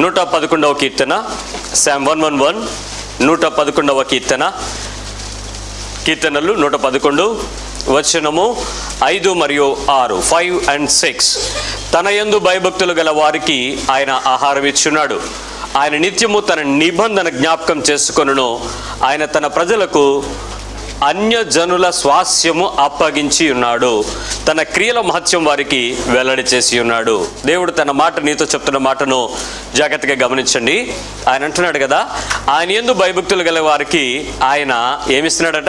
నూట పదకొండవ కీర్తన శామ్ వన్ వన్ వన్ నూట పదకొండవ కీర్తన కీర్తనలు నూట పదకొండు వచనము ఐదు మరియు ఆరు ఫైవ్ అండ్ సిక్స్ తన యందు భయభక్తులు గల వారికి ఆయన ఆహారం ఇచ్చున్నాడు ఆయన నిత్యము తన నిబంధన జ్ఞాపకం చేసుకొనును ఆయన తన ప్రజలకు అన్యజనుల స్వాస్యము అప్పగించి ఉన్నాడు తన క్రియల మహత్యం వారికి వెల్లడి చేసి ఉన్నాడు దేవుడు తన మాట నీతో చెప్తున్న మాటను జాగ్రత్తగా గమనించండి ఆయన అంటున్నాడు కదా ఆయన ఎందు భయభక్తులు గల వారికి ఆయన ఏమిస్తున్నాడట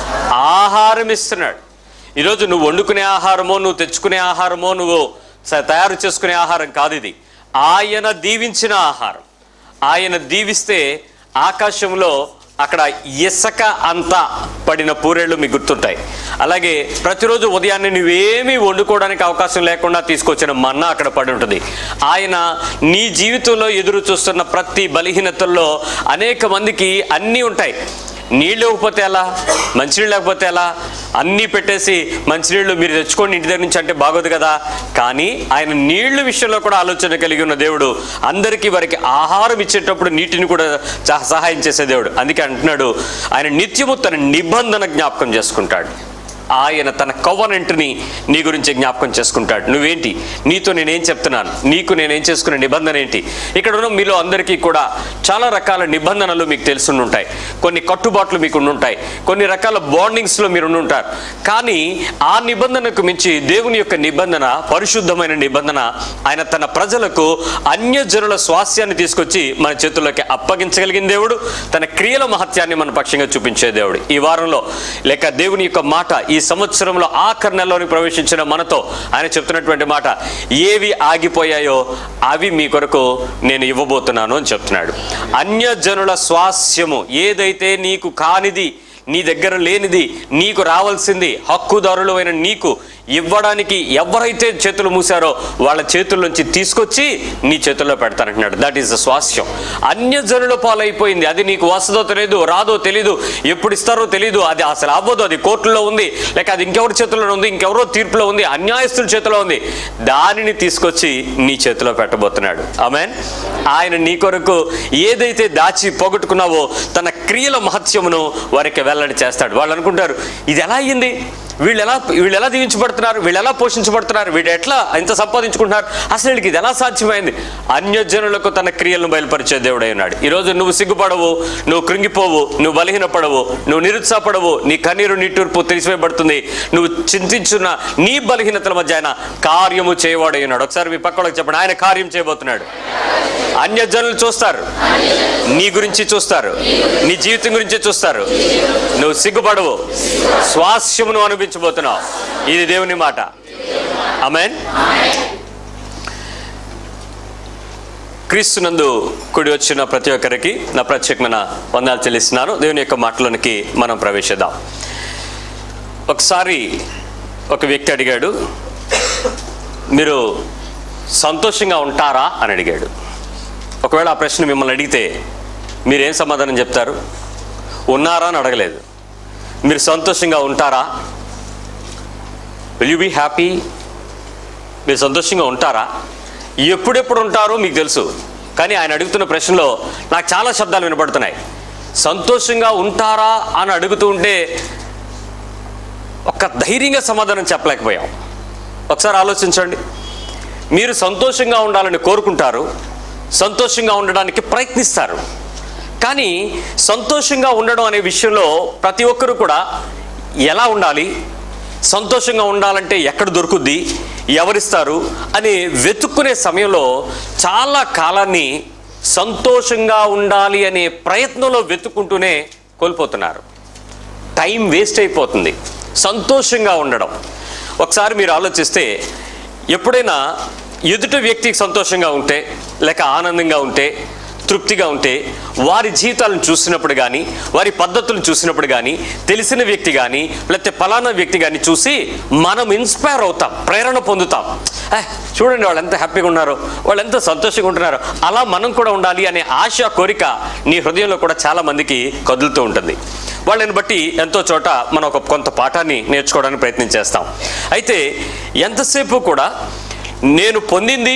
ఆహారం ఇస్తున్నాడు ఈరోజు నువ్వు వండుకునే ఆహారమో నువ్వు తెచ్చుకునే ఆహారమో నువ్వు స- తయారు చేసుకునే ఆహారం కాదు ఇది ఆయన దీవించిన ఆహారం ఆయన దీవిస్తే ఆకాశంలో అక్కడ ఇసుక అంతా పడిన పూరేళ్ళు మీకు గుర్తుంటాయి అలాగే ప్రతిరోజు ఉదయాన్నే నువ్వేమీ వండుకోవడానికి అవకాశం లేకుండా తీసుకొచ్చిన మన్నా అక్కడ పడి ఉంటుంది ఆయన నీ జీవితంలో ఎదురు చూస్తున్న ప్రతి బలహీనతల్లో అనేక మందికి అన్నీ ఉంటాయి నీళ్ళు ఇవ్వకపోతే ఎలా మంచినీళ్ళు లేకపోతే ఎలా అన్నీ పెట్టేసి మంచినీళ్ళు మీరు తెచ్చుకోండి ఇంటి దగ్గర నుంచి అంటే బాగోదు కదా కానీ ఆయన నీళ్ల విషయంలో కూడా ఆలోచన కలిగి ఉన్న దేవుడు అందరికీ వారికి ఆహారం ఇచ్చేటప్పుడు నీటిని కూడా సహ- సహాయం చేసే దేవుడు అందుకే అంటున్నాడు ఆయన నిత్యము తన నిబంధన జ్ఞాపకం చేసుకుంటాడు ఆయన తన కవనెంట్ని నీ గురించి జ్ఞాపకం చేసుకుంటాడు నువ్వేంటి నీతో నేనేం చెప్తున్నాను నీకు నేనేం చేసుకునే నిబంధన ఏంటి ఇక్కడ ఉన్న మీలో అందరికీ కూడా చాలా రకాల నిబంధనలు మీకు తెలిసి ఉంటాయి కొన్ని కట్టుబాట్లు మీకు ఉంటాయి కొన్ని రకాల బాండింగ్స్లో మీరు ఉంటారు కానీ ఆ నిబంధనకు మించి దేవుని యొక్క నిబంధన పరిశుద్ధమైన నిబంధన ఆయన తన ప్రజలకు అన్యజనుల స్వాస్యాన్ని తీసుకొచ్చి మన చేతుల్లోకి అప్పగించగలిగిన దేవుడు తన క్రియల మహత్యాన్ని మన పక్షంగా చూపించే దేవుడు ఈ వారంలో లేక దేవుని యొక్క మాట ఈ సంవత్సరంలో ఆఖరి నెలలోని ప్రవేశించిన మనతో ఆయన చెప్తున్నటువంటి మాట ఏవి ఆగిపోయాయో అవి మీ కొరకు నేను ఇవ్వబోతున్నాను అని చెప్తున్నాడు అన్యజనుల స్వాస్యము ఏదైతే నీకు కానిది నీ దగ్గర లేనిది నీకు రావాల్సింది హక్కుదారులు అయిన నీకు ఇవ్వడానికి ఎవరైతే చేతులు మూసారో వాళ్ళ చేతుల నుంచి తీసుకొచ్చి నీ చేతుల్లో పెడతానంటున్నాడు దట్ ఈస్ ద స్వాస్యం అన్యజనుల పాలైపోయింది అది నీకు వస్తుందో తెలియదు రాదో తెలీదు ఎప్పుడు ఇస్తారో తెలీదు అది అసలు అవ్వదు అది కోర్టులో ఉంది లేక అది ఇంకెవరి చేతుల్లో ఉంది ఇంకెవరో తీర్పులో ఉంది అన్యాయస్తుల చేతిలో ఉంది దానిని తీసుకొచ్చి నీ చేతిలో పెట్టబోతున్నాడు ఆమెన్ ఆయన నీ కొరకు ఏదైతే దాచి పోగొట్టుకున్నావో తన క్రియల మహత్యమును వారికి వెల్లడి చేస్తాడు వాళ్ళు అనుకుంటారు ఇది ఎలా అయ్యింది వీళ్ళు ఎలా వీళ్ళు ఎలా దీవించబడుతున్నారు వీళ్ళు ఎలా పోషించబడుతున్నారు వీళ్ళు ఎట్లా ఇంత సంపాదించుకుంటున్నారు అసలు వీళ్ళకి ఇది ఎలా సాధ్యమైంది అన్యజనులకు తన క్రియలను బయలుపరిచే దేవుడై ఉన్నాడు ఈరోజు నువ్వు సిగ్గుపడవు నువ్వు కృంగిపోవు నువ్వు బలహీనపడవు నువ్వు నిరుత్సాహపడవు నీ కన్నీరు నిట్టూర్పు తెలిసివేయబడుతుంది నువ్వు చింతించున్న నీ బలహీనతల మధ్య ఆయన కార్యము చేయవాడై ఉన్నాడు ఒకసారి మీ పక్కలకు చెప్పండి ఆయన కార్యం చేయబోతున్నాడు అన్యజనులు చూస్తారు నీ గురించి చూస్తారు నీ జీవితం గురించి చూస్తారు నువ్వు సిగ్గుపడవు స్వాస్యమును అనిపించబోతున్నావు ఇది దేవుని మాట అమెన్ క్రీస్తునందు కుడి వచ్చిన ప్రతి ఒక్కరికి నా ప్రత్యేకమైన వందనాలు చెల్లిస్తున్నాను దేవుని యొక్క మాటలోనికి మనం ప్రవేశిద్దాం ఒకసారి ఒక వ్యక్తి అడిగాడు మీరు సంతోషంగా ఉంటారా అని అడిగాడు ఒకవేళ ఆ ప్రశ్న మిమ్మల్ని అడిగితే మీరేం సమాధానం చెప్తారు ఉన్నారా అని అడగలేదు మీరు సంతోషంగా ఉంటారా విల్ యూ బీ హ్యాపీ మీరు సంతోషంగా ఉంటారా ఎప్పుడెప్పుడు ఉంటారో మీకు తెలుసు కానీ ఆయన అడుగుతున్న ప్రశ్నలో నాకు చాలా శబ్దాలు వినపడుతున్నాయి సంతోషంగా ఉంటారా అని అడుగుతూ ఉంటే ఒక ధైర్యంగా సమాధానం చెప్పలేకపోయాం ఒకసారి ఆలోచించండి మీరు సంతోషంగా ఉండాలని కోరుకుంటారు సంతోషంగా ఉండడానికి ప్రయత్నిస్తారు కానీ సంతోషంగా ఉండడం అనే విషయంలో ప్రతి ఒక్కరూ కూడా ఎలా ఉండాలి సంతోషంగా ఉండాలంటే ఎక్కడ దొరుకుద్ది ఎవరిస్తారు అని వెతుక్కునే సమయంలో చాలా కాలాన్ని సంతోషంగా ఉండాలి అనే ప్రయత్నంలో వెతుక్కుంటూనే కోల్పోతున్నారు టైం వేస్ట్ అయిపోతుంది సంతోషంగా ఉండడం ఒకసారి మీరు ఆలోచిస్తే ఎప్పుడైనా ఎదుటి వ్యక్తికి సంతోషంగా ఉంటే లేక ఆనందంగా ఉంటే తృప్తిగా ఉంటే వారి జీవితాలను చూసినప్పుడు కానీ వారి పద్ధతులను చూసినప్పుడు కానీ తెలిసిన వ్యక్తి కానీ లేకపోతే ఫలానా వ్యక్తి కానీ చూసి మనం ఇన్స్పైర్ అవుతాం ప్రేరణ పొందుతాం "ఏ, చూడండి వాళ్ళు ఎంత హ్యాపీగా ఉన్నారో వాళ్ళు ఎంత సంతోషంగా ఉంటున్నారో అలా మనం కూడా ఉండాలి అనే ఆశ కోరిక నీ హృదయంలో కూడా చాలా మందికి కదులుతూ ఉంటుంది వాళ్ళని బట్టి ఎంతో చోట మనం ఒక కొంత పాఠాన్ని నేర్చుకోవడానికి ప్రయత్నం చేస్తాం అయితే ఎంతసేపు కూడా నేను పొందింది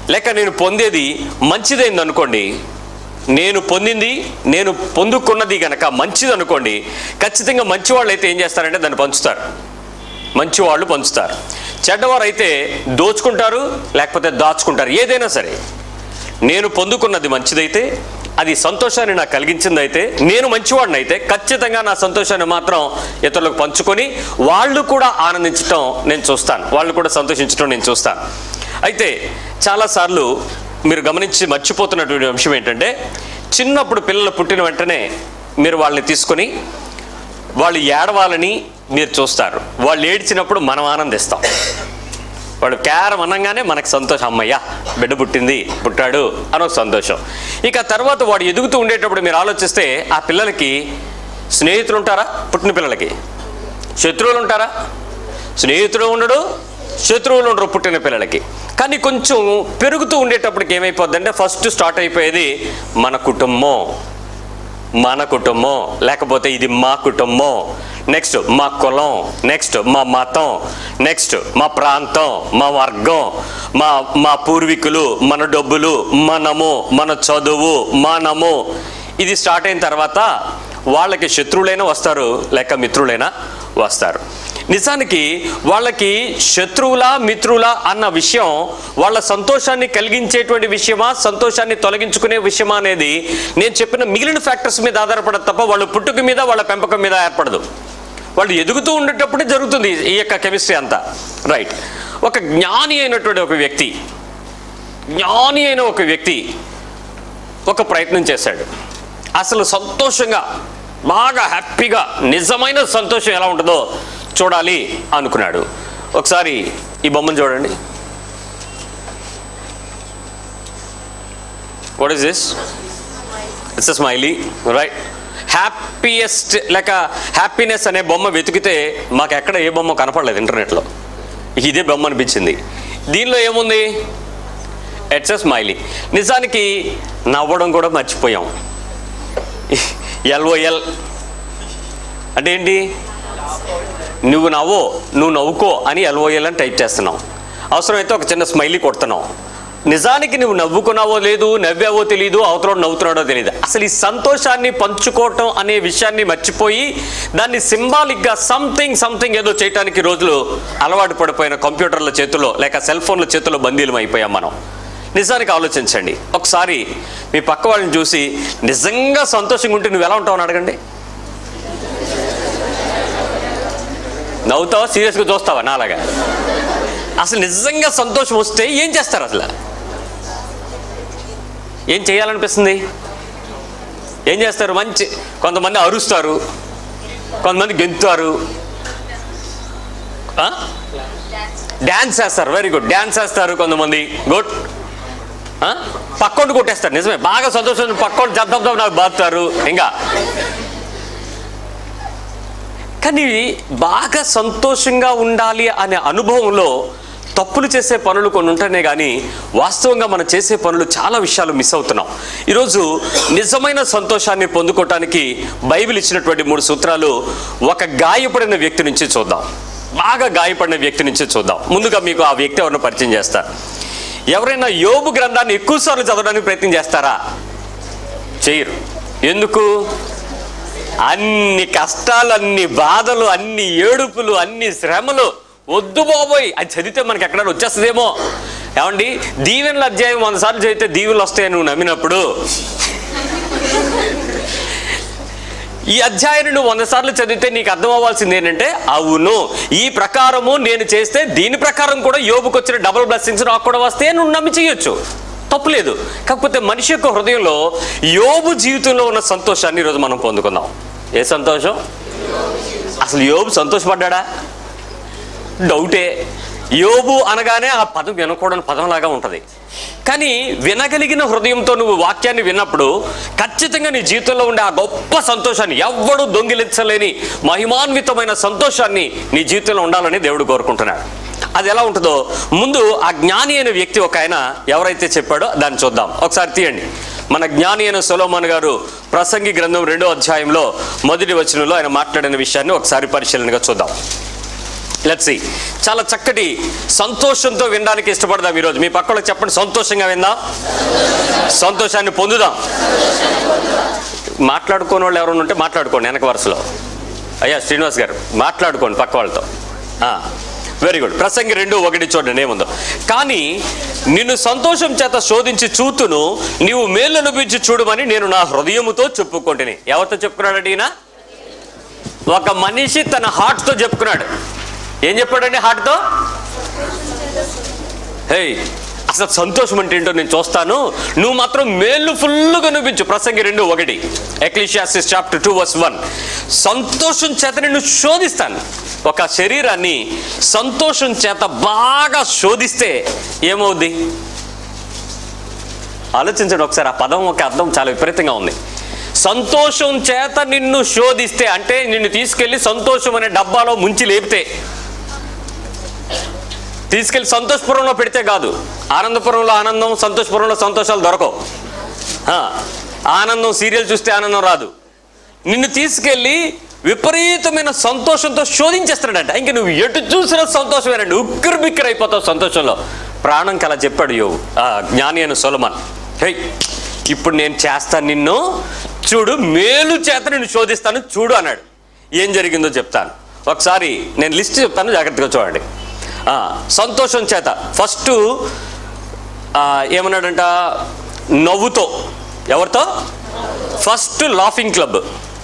లేక నేను పొందేది మంచిదైంది అనుకోండి నేను పొందింది నేను పొందుకున్నది గనక మంచిది అనుకోండి ఖచ్చితంగా మంచివాళ్ళు అయితే ఏం చేస్తారంటే దాన్ని పంచుతారు మంచివాళ్ళు పంచుతారు చెడ్డవారు అయితే దోచుకుంటారు లేకపోతే దాచుకుంటారు ఏదైనా సరే నేను పొందుకున్నది మంచిదైతే అది సంతోషాన్ని నాకు కలిగించిందైతే నేను మంచివాడిని అయితే ఖచ్చితంగా నా సంతోషాన్ని మాత్రం ఇతరులకు పంచుకొని వాళ్ళు కూడా ఆనందించటం నేను చూస్తాను వాళ్ళు కూడా సంతోషించడం నేను చూస్తాను అయితే చాలాసార్లు మీరు గమనించి మర్చిపోతున్నటువంటి అంశం ఏంటంటే చిన్నప్పుడు పిల్లలు పుట్టిన వెంటనే మీరు వాళ్ళని తీసుకొని వాళ్ళు ఏడవాలని మీరు చూస్తారు వాళ్ళు ఏడ్చినప్పుడు మనం ఆనందిస్తాం వాడు క్యారం అనగానే మనకు సంతోషం అమ్మయ్యా బిడ్డ పుట్టింది పుట్టాడు అని ఒక సంతోషం ఇక తర్వాత వాడు ఎదుగుతూ ఉండేటప్పుడు మీరు ఆలోచిస్తే ఆ పిల్లలకి స్నేహితులు ఉంటారా పుట్టిన పిల్లలకి శత్రువులు ఉంటారా స్నేహితుడు ఉండడు శత్రువులు ఉండరు పుట్టిన పిల్లలకి కానీ కొంచెం పెరుగుతూ ఉండేటప్పటికి ఏమైపోద్ది అంటే ఫస్ట్ స్టార్ట్ అయిపోయేది మన కుటుంబం మన కుటుంబం లేకపోతే ఇది మా కుటుంబం నెక్స్ట్ మా కులం నెక్స్ట్ మా మతం నెక్స్ట్ మా ప్రాంతం మా వర్గం మా మా పూర్వీకులు మన డబ్బులు మనము మన చదువు మనము ఇది స్టార్ట్ అయిన తర్వాత వాళ్ళకి శత్రువులైనా వస్తారు లేక మిత్రులైనా వస్తారు నిజానికి వాళ్ళకి శత్రువులా మిత్రులా అన్న విషయం వాళ్ళ సంతోషాన్ని కలిగించేటువంటి విషయమా సంతోషాన్ని తొలగించుకునే విషయమా అనేది నేను చెప్పిన మిగిలిన ఫ్యాక్టర్స్ మీద ఆధారపడదు తప్ప వాళ్ళ పుట్టుక మీద వాళ్ళ పెంపకం మీద ఏర్పడదు వాళ్ళు ఎదుగుతూ ఉండేటప్పుడే జరుగుతుంది ఈ యొక్క కెమిస్ట్రీ అంతా రైట్ ఒక జ్ఞాని అయినటువంటి ఒక వ్యక్తి జ్ఞాని అయిన ఒక వ్యక్తి ఒక ప్రయత్నం చేశాడు అసలు సంతోషంగా బాగా హ్యాపీగా నిజమైన సంతోషం ఎలా ఉంటుందో చూడాలి అనుకున్నాడు ఒకసారి ఈ బొమ్మను చూడండి what is this it's a smiley right happiest లేక హ్యాపీనెస్ అనే బొమ్మ వెతికితే మాకు ఎక్కడ ఏ బొమ్మ కనపడలేదు ఇంటర్నెట్లో ఇదే బొమ్మ అనిపించింది దీనిలో ఏముంది ఇట్స్ అ స్మైలీ నిజానికి నవ్వడం కూడా మర్చిపోయాం ఎల్ఓఎల్ అంటే ఏంటి నువ్వు నవ్వో నువ్వు నవ్వుకో అని ఎల్ఓఎల్ అని టైప్ చేస్తున్నావు అవసరమైతే ఒక చిన్న స్మైలీ కొడుతున్నావు నిజానికి నువ్వు నవ్వుకున్నావో లేదు నవ్వావో తెలియదు అవతల నవ్వుతున్నాడో తెలియదు అసలు ఈ సంతోషాన్ని పంచుకోవటం అనే విషయాన్ని మర్చిపోయి దాన్ని సింబాలిక్గా సంథింగ్ సంథింగ్ ఏదో చేయడానికి రోజులు అలవాటు పడిపోయిన కంప్యూటర్ల చేతిలో లేక సెల్ ఫోన్ల చేతిలో బందీలం అయిపోయాం మనం నిజానికి ఆలోచించండి ఒకసారి మీ పక్క వాళ్ళని చూసి నిజంగా సంతోషంగా ఉంటే నువ్వు ఎలా ఉంటావు అని అడగండి నవ్వుతావా సీరియస్గా చూస్తావా నాలాగా అసలు నిజంగా సంతోషం వస్తే ఏం చేస్తారు అసలు ఏం చేయాలనిపిస్తుంది ఏం చేస్తారు మంచి కొంతమంది అరుస్తారు కొంతమంది గెంతుతారు డ్యాన్స్ చేస్తారు వెరీ గుడ్ డ్యాన్స్ చేస్తారు కొంతమంది గుడ్ పక్కోటి కొట్టేస్తారు నిజమే బాగా సంతోషం పక్కోటి జబ్దబ్దో నాకు బాగుతారు ఇంకా కానీ బాగా సంతోషంగా ఉండాలి అనే అనుభవంలో తప్పులు చేసే పనులు కొన్ని ఉంటేనే కానీ వాస్తవంగా మనం చేసే పనులు చాలా విషయాలు మిస్ అవుతున్నాం ఈరోజు నిజమైన సంతోషాన్ని పొందుకోవటానికి బైబిల్ ఇచ్చినటువంటి మూడు సూత్రాలు ఒక గాయపడిన వ్యక్తి నుంచి చూద్దాం బాగా గాయపడిన వ్యక్తి నుంచి చూద్దాం ముందుగా మీకు ఆ వ్యక్తి ఎవరిని పరిచయం చేస్తా ఎవరైనా యోబు గ్రంథాన్ని ఎక్కువసార్లు చదవడానికి ప్రయత్నం చేస్తారా చేయరు ఎందుకు అన్ని కష్టాలు అన్ని బాధలు అన్ని ఏడుపులు అన్ని శ్రమలు వద్దు బాబోయ్ అది చదివితే మనకి ఎక్కడైనా వచ్చేస్తుందేమో ఏమండి దీవెనల అధ్యాయం వంద సార్లు చదివితే దీవెనలు వస్తాయని నువ్వు నమ్మినప్పుడు ఈ అధ్యాయాన్ని నువ్వు వంద సార్లు చదివితే నీకు అర్థం అవ్వాల్సింది ఏంటంటే అవును ఈ ప్రకారము నేను చేస్తే దీని ప్రకారం కూడా యోబుకి వచ్చిన డబుల్ బ్లెస్సింగ్స్ నాకు కూడా వస్తే నువ్వు నమ్మి చేయొచ్చు తప్పులేదు కాకపోతే మనిషి యొక్క హృదయంలో యోబు జీవితంలో ఉన్న సంతోషాన్ని ఈరోజు మనం పొందుకుందాం ఏ సంతోషం అసలు యోబు సంతోషపడ్డా డౌటే యోబు అనగానే ఆ పదం వినకూడని పదంలాగా ఉంటుంది కానీ వినగలిగిన హృదయంతో నువ్వు వాక్యాన్ని విన్నప్పుడు ఖచ్చితంగా నీ జీవితంలో ఉండే ఆ గొప్ప సంతోషాన్ని ఎవ్వడూ దొంగిలించలేని మహిమాన్వితమైన సంతోషాన్ని నీ జీవితంలో ఉండాలని దేవుడు కోరుకుంటున్నాడు అది ఎలా ఉంటుందో ముందు ఆ జ్ఞాని అయిన వ్యక్తి ఒక ఆయన ఎవరైతే చెప్పాడో దాన్ని చూద్దాం ఒకసారి తీయండి మన జ్ఞాని అయిన సొలోమన్ గారు ప్రసంగి గ్రంథం రెండో అధ్యాయంలో మొదటి వచనంలో ఆయన మాట్లాడిన విషయాన్ని ఒకసారి పరిశీలనగా చూద్దాం లెట్స్ సి చాలా చక్కటి సంతోషంతో వినడానికి ఇష్టపడదాం ఈరోజు మీ పక్కలో చెప్పండి సంతోషంగా విందాం సంతోషాన్ని పొందుదాం మాట్లాడుకోని వాళ్ళు ఎవరైనా ఉంటే మాట్లాడుకోండి వెనక వరుసలో అయ్యా శ్రీనివాస్ గారు మాట్లాడుకోండి పక్క వాళ్ళతో వెరీ గుడ్ ప్రసంగి రెండు ఒకటి చూడండి ఏముందో కానీ నిన్ను సంతోషం చేత శోధించి చూతును నీవు మేలు అనిపించి చూడమని నేను నా హృదయముతో చెప్పుకుంటుని ఎవరితో చెప్పుకున్నాడు ఈయన ఒక మనిషి తన హార్ట్తో చెప్పుకున్నాడు ఏం చెప్పాడండి హార్ట్తో హే అసలు సంతోషం అంటే ఏంటో నేను చూస్తాను నువ్వు మాత్రం మేలు ఫుల్గా అనిపించు ప్రసంగి రెండు ఒకటి Ecclesiastes chapter two verse one సంతోషం చేత నిన్ను శోధిస్తాను ఒక శరీరాన్ని సంతోషం చేత బాగా శోధిస్తే ఏమవుద్ది ఆలోచించండి ఒకసారి ఆ పదం ఒక అర్థం చాలా విపరీతంగా ఉంది సంతోషం చేత నిన్ను శోధిస్తే అంటే నిన్ను తీసుకెళ్లి సంతోషం అనే డబ్బాలో ముంచి లేపితే తీసుకెళ్లి సంతోషపురంలో పెడితే కాదు ఆనందపురంలో ఆనందం సంతోషపురంలో సంతోషాలు దొరకవు ఆ, ఆనందం సీరియల్ చూస్తే ఆనందం రాదు నిన్ను తీసుకెళ్ళి విపరీతమైన సంతోషంతో శోధించేస్తాడంట ఇంక నువ్వు ఎటు చూసినా సంతోషమేనండి ఉక్కిరి బిక్కిరి అయిపోతావు సంతోషంలో ప్రాణం కల చెప్పాడు యోగు ఆ జ్ఞాని అని సొలమన్ హే ఇప్పుడు నేను చేస్తాను నిన్ను చూడు మేలు చేత నిన్ను శోధిస్తాను చూడు అన్నాడు ఏం జరిగిందో చెప్తాను ఒకసారి నేను లిస్ట్ చెప్తాను జాగ్రత్తగా చూడండి ఆ, సంతోషం చేత ఫస్ట్ ఏమన్నాడంట నవ్వుతో ఎవరితో first laughing club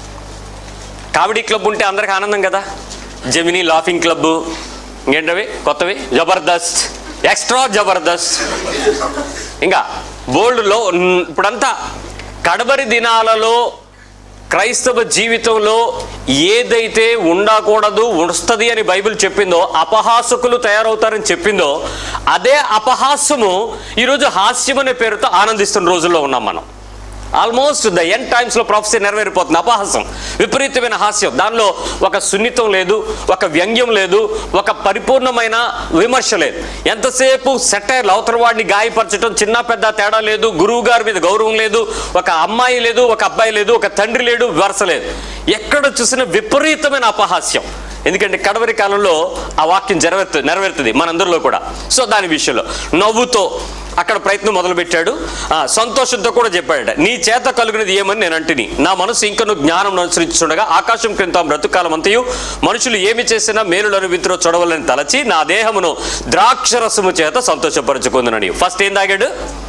comedy club ఉంటే అందరికి ఆనందం కదా జమినీ లాఫింగ్ క్లబ్ ఇంకేంటవి కొత్తవి జబర్దస్త్ ఎక్స్ట్రా జబర్దస్త్ ఇంకా బోల్డ్లో ఇప్పుడంతా కడబరి దినాలలో క్రైస్తవ జీవితంలో ఏదైతే ఉండకూడదు వస్తుంది అని బైబిల్ చెప్పిందో అపహాసకులు తయారవుతారని చెప్పిందో అదే అపహాస్యము ఈరోజు హాస్యం అనే పేరుతో ఆనందిస్తున్న రోజుల్లో ఉన్నాం మనం ఆల్మోస్ట్ ద ఎన్ టైమ్స్లో ప్రొఫెసీ నెరవేరిపోతుంది అపహాసం విపరీతమైన హాస్యం దానిలో ఒక సున్నితం లేదు ఒక వ్యంగ్యం లేదు ఒక పరిపూర్ణమైన విమర్శ లేదు ఎంతసేపు సెటైర్లు అవతల వాడిని గాయపరచడం చిన్న పెద్ద తేడా లేదు గురువు గారి మీద గౌరవం లేదు ఒక అమ్మాయి లేదు ఒక అబ్బాయి లేదు ఒక తండ్రి లేడు వరుస లేదు ఎక్కడ చూసిన విపరీతమైన అపహాస్యం ఎందుకంటే కడవరి కాలంలో ఆ వాక్యం నెరవేర్తు నెరవేరుతుంది మనందరిలో కూడా సో దాని విషయంలో నవ్వుతో అక్కడ ప్రయత్నం మొదలుపెట్టాడు ఆ, సంతోషంతో కూడా చెప్పాడట నీ చేత కలిగినది ఏమని నేను అంటిని నా మనసు ఇంకను జ్ఞానం అనుసరించుండగా ఆకాశం క్రింద బ్రతుకాలం అంతయు మనుషులు ఏమి చేసినా మేలులను విత్రో చూడవలని తలచి నా దేహమును ద్రాక్షరసము చేత సంతోషపరచుకుందునని ఫస్ట్ ఏం తాగాడు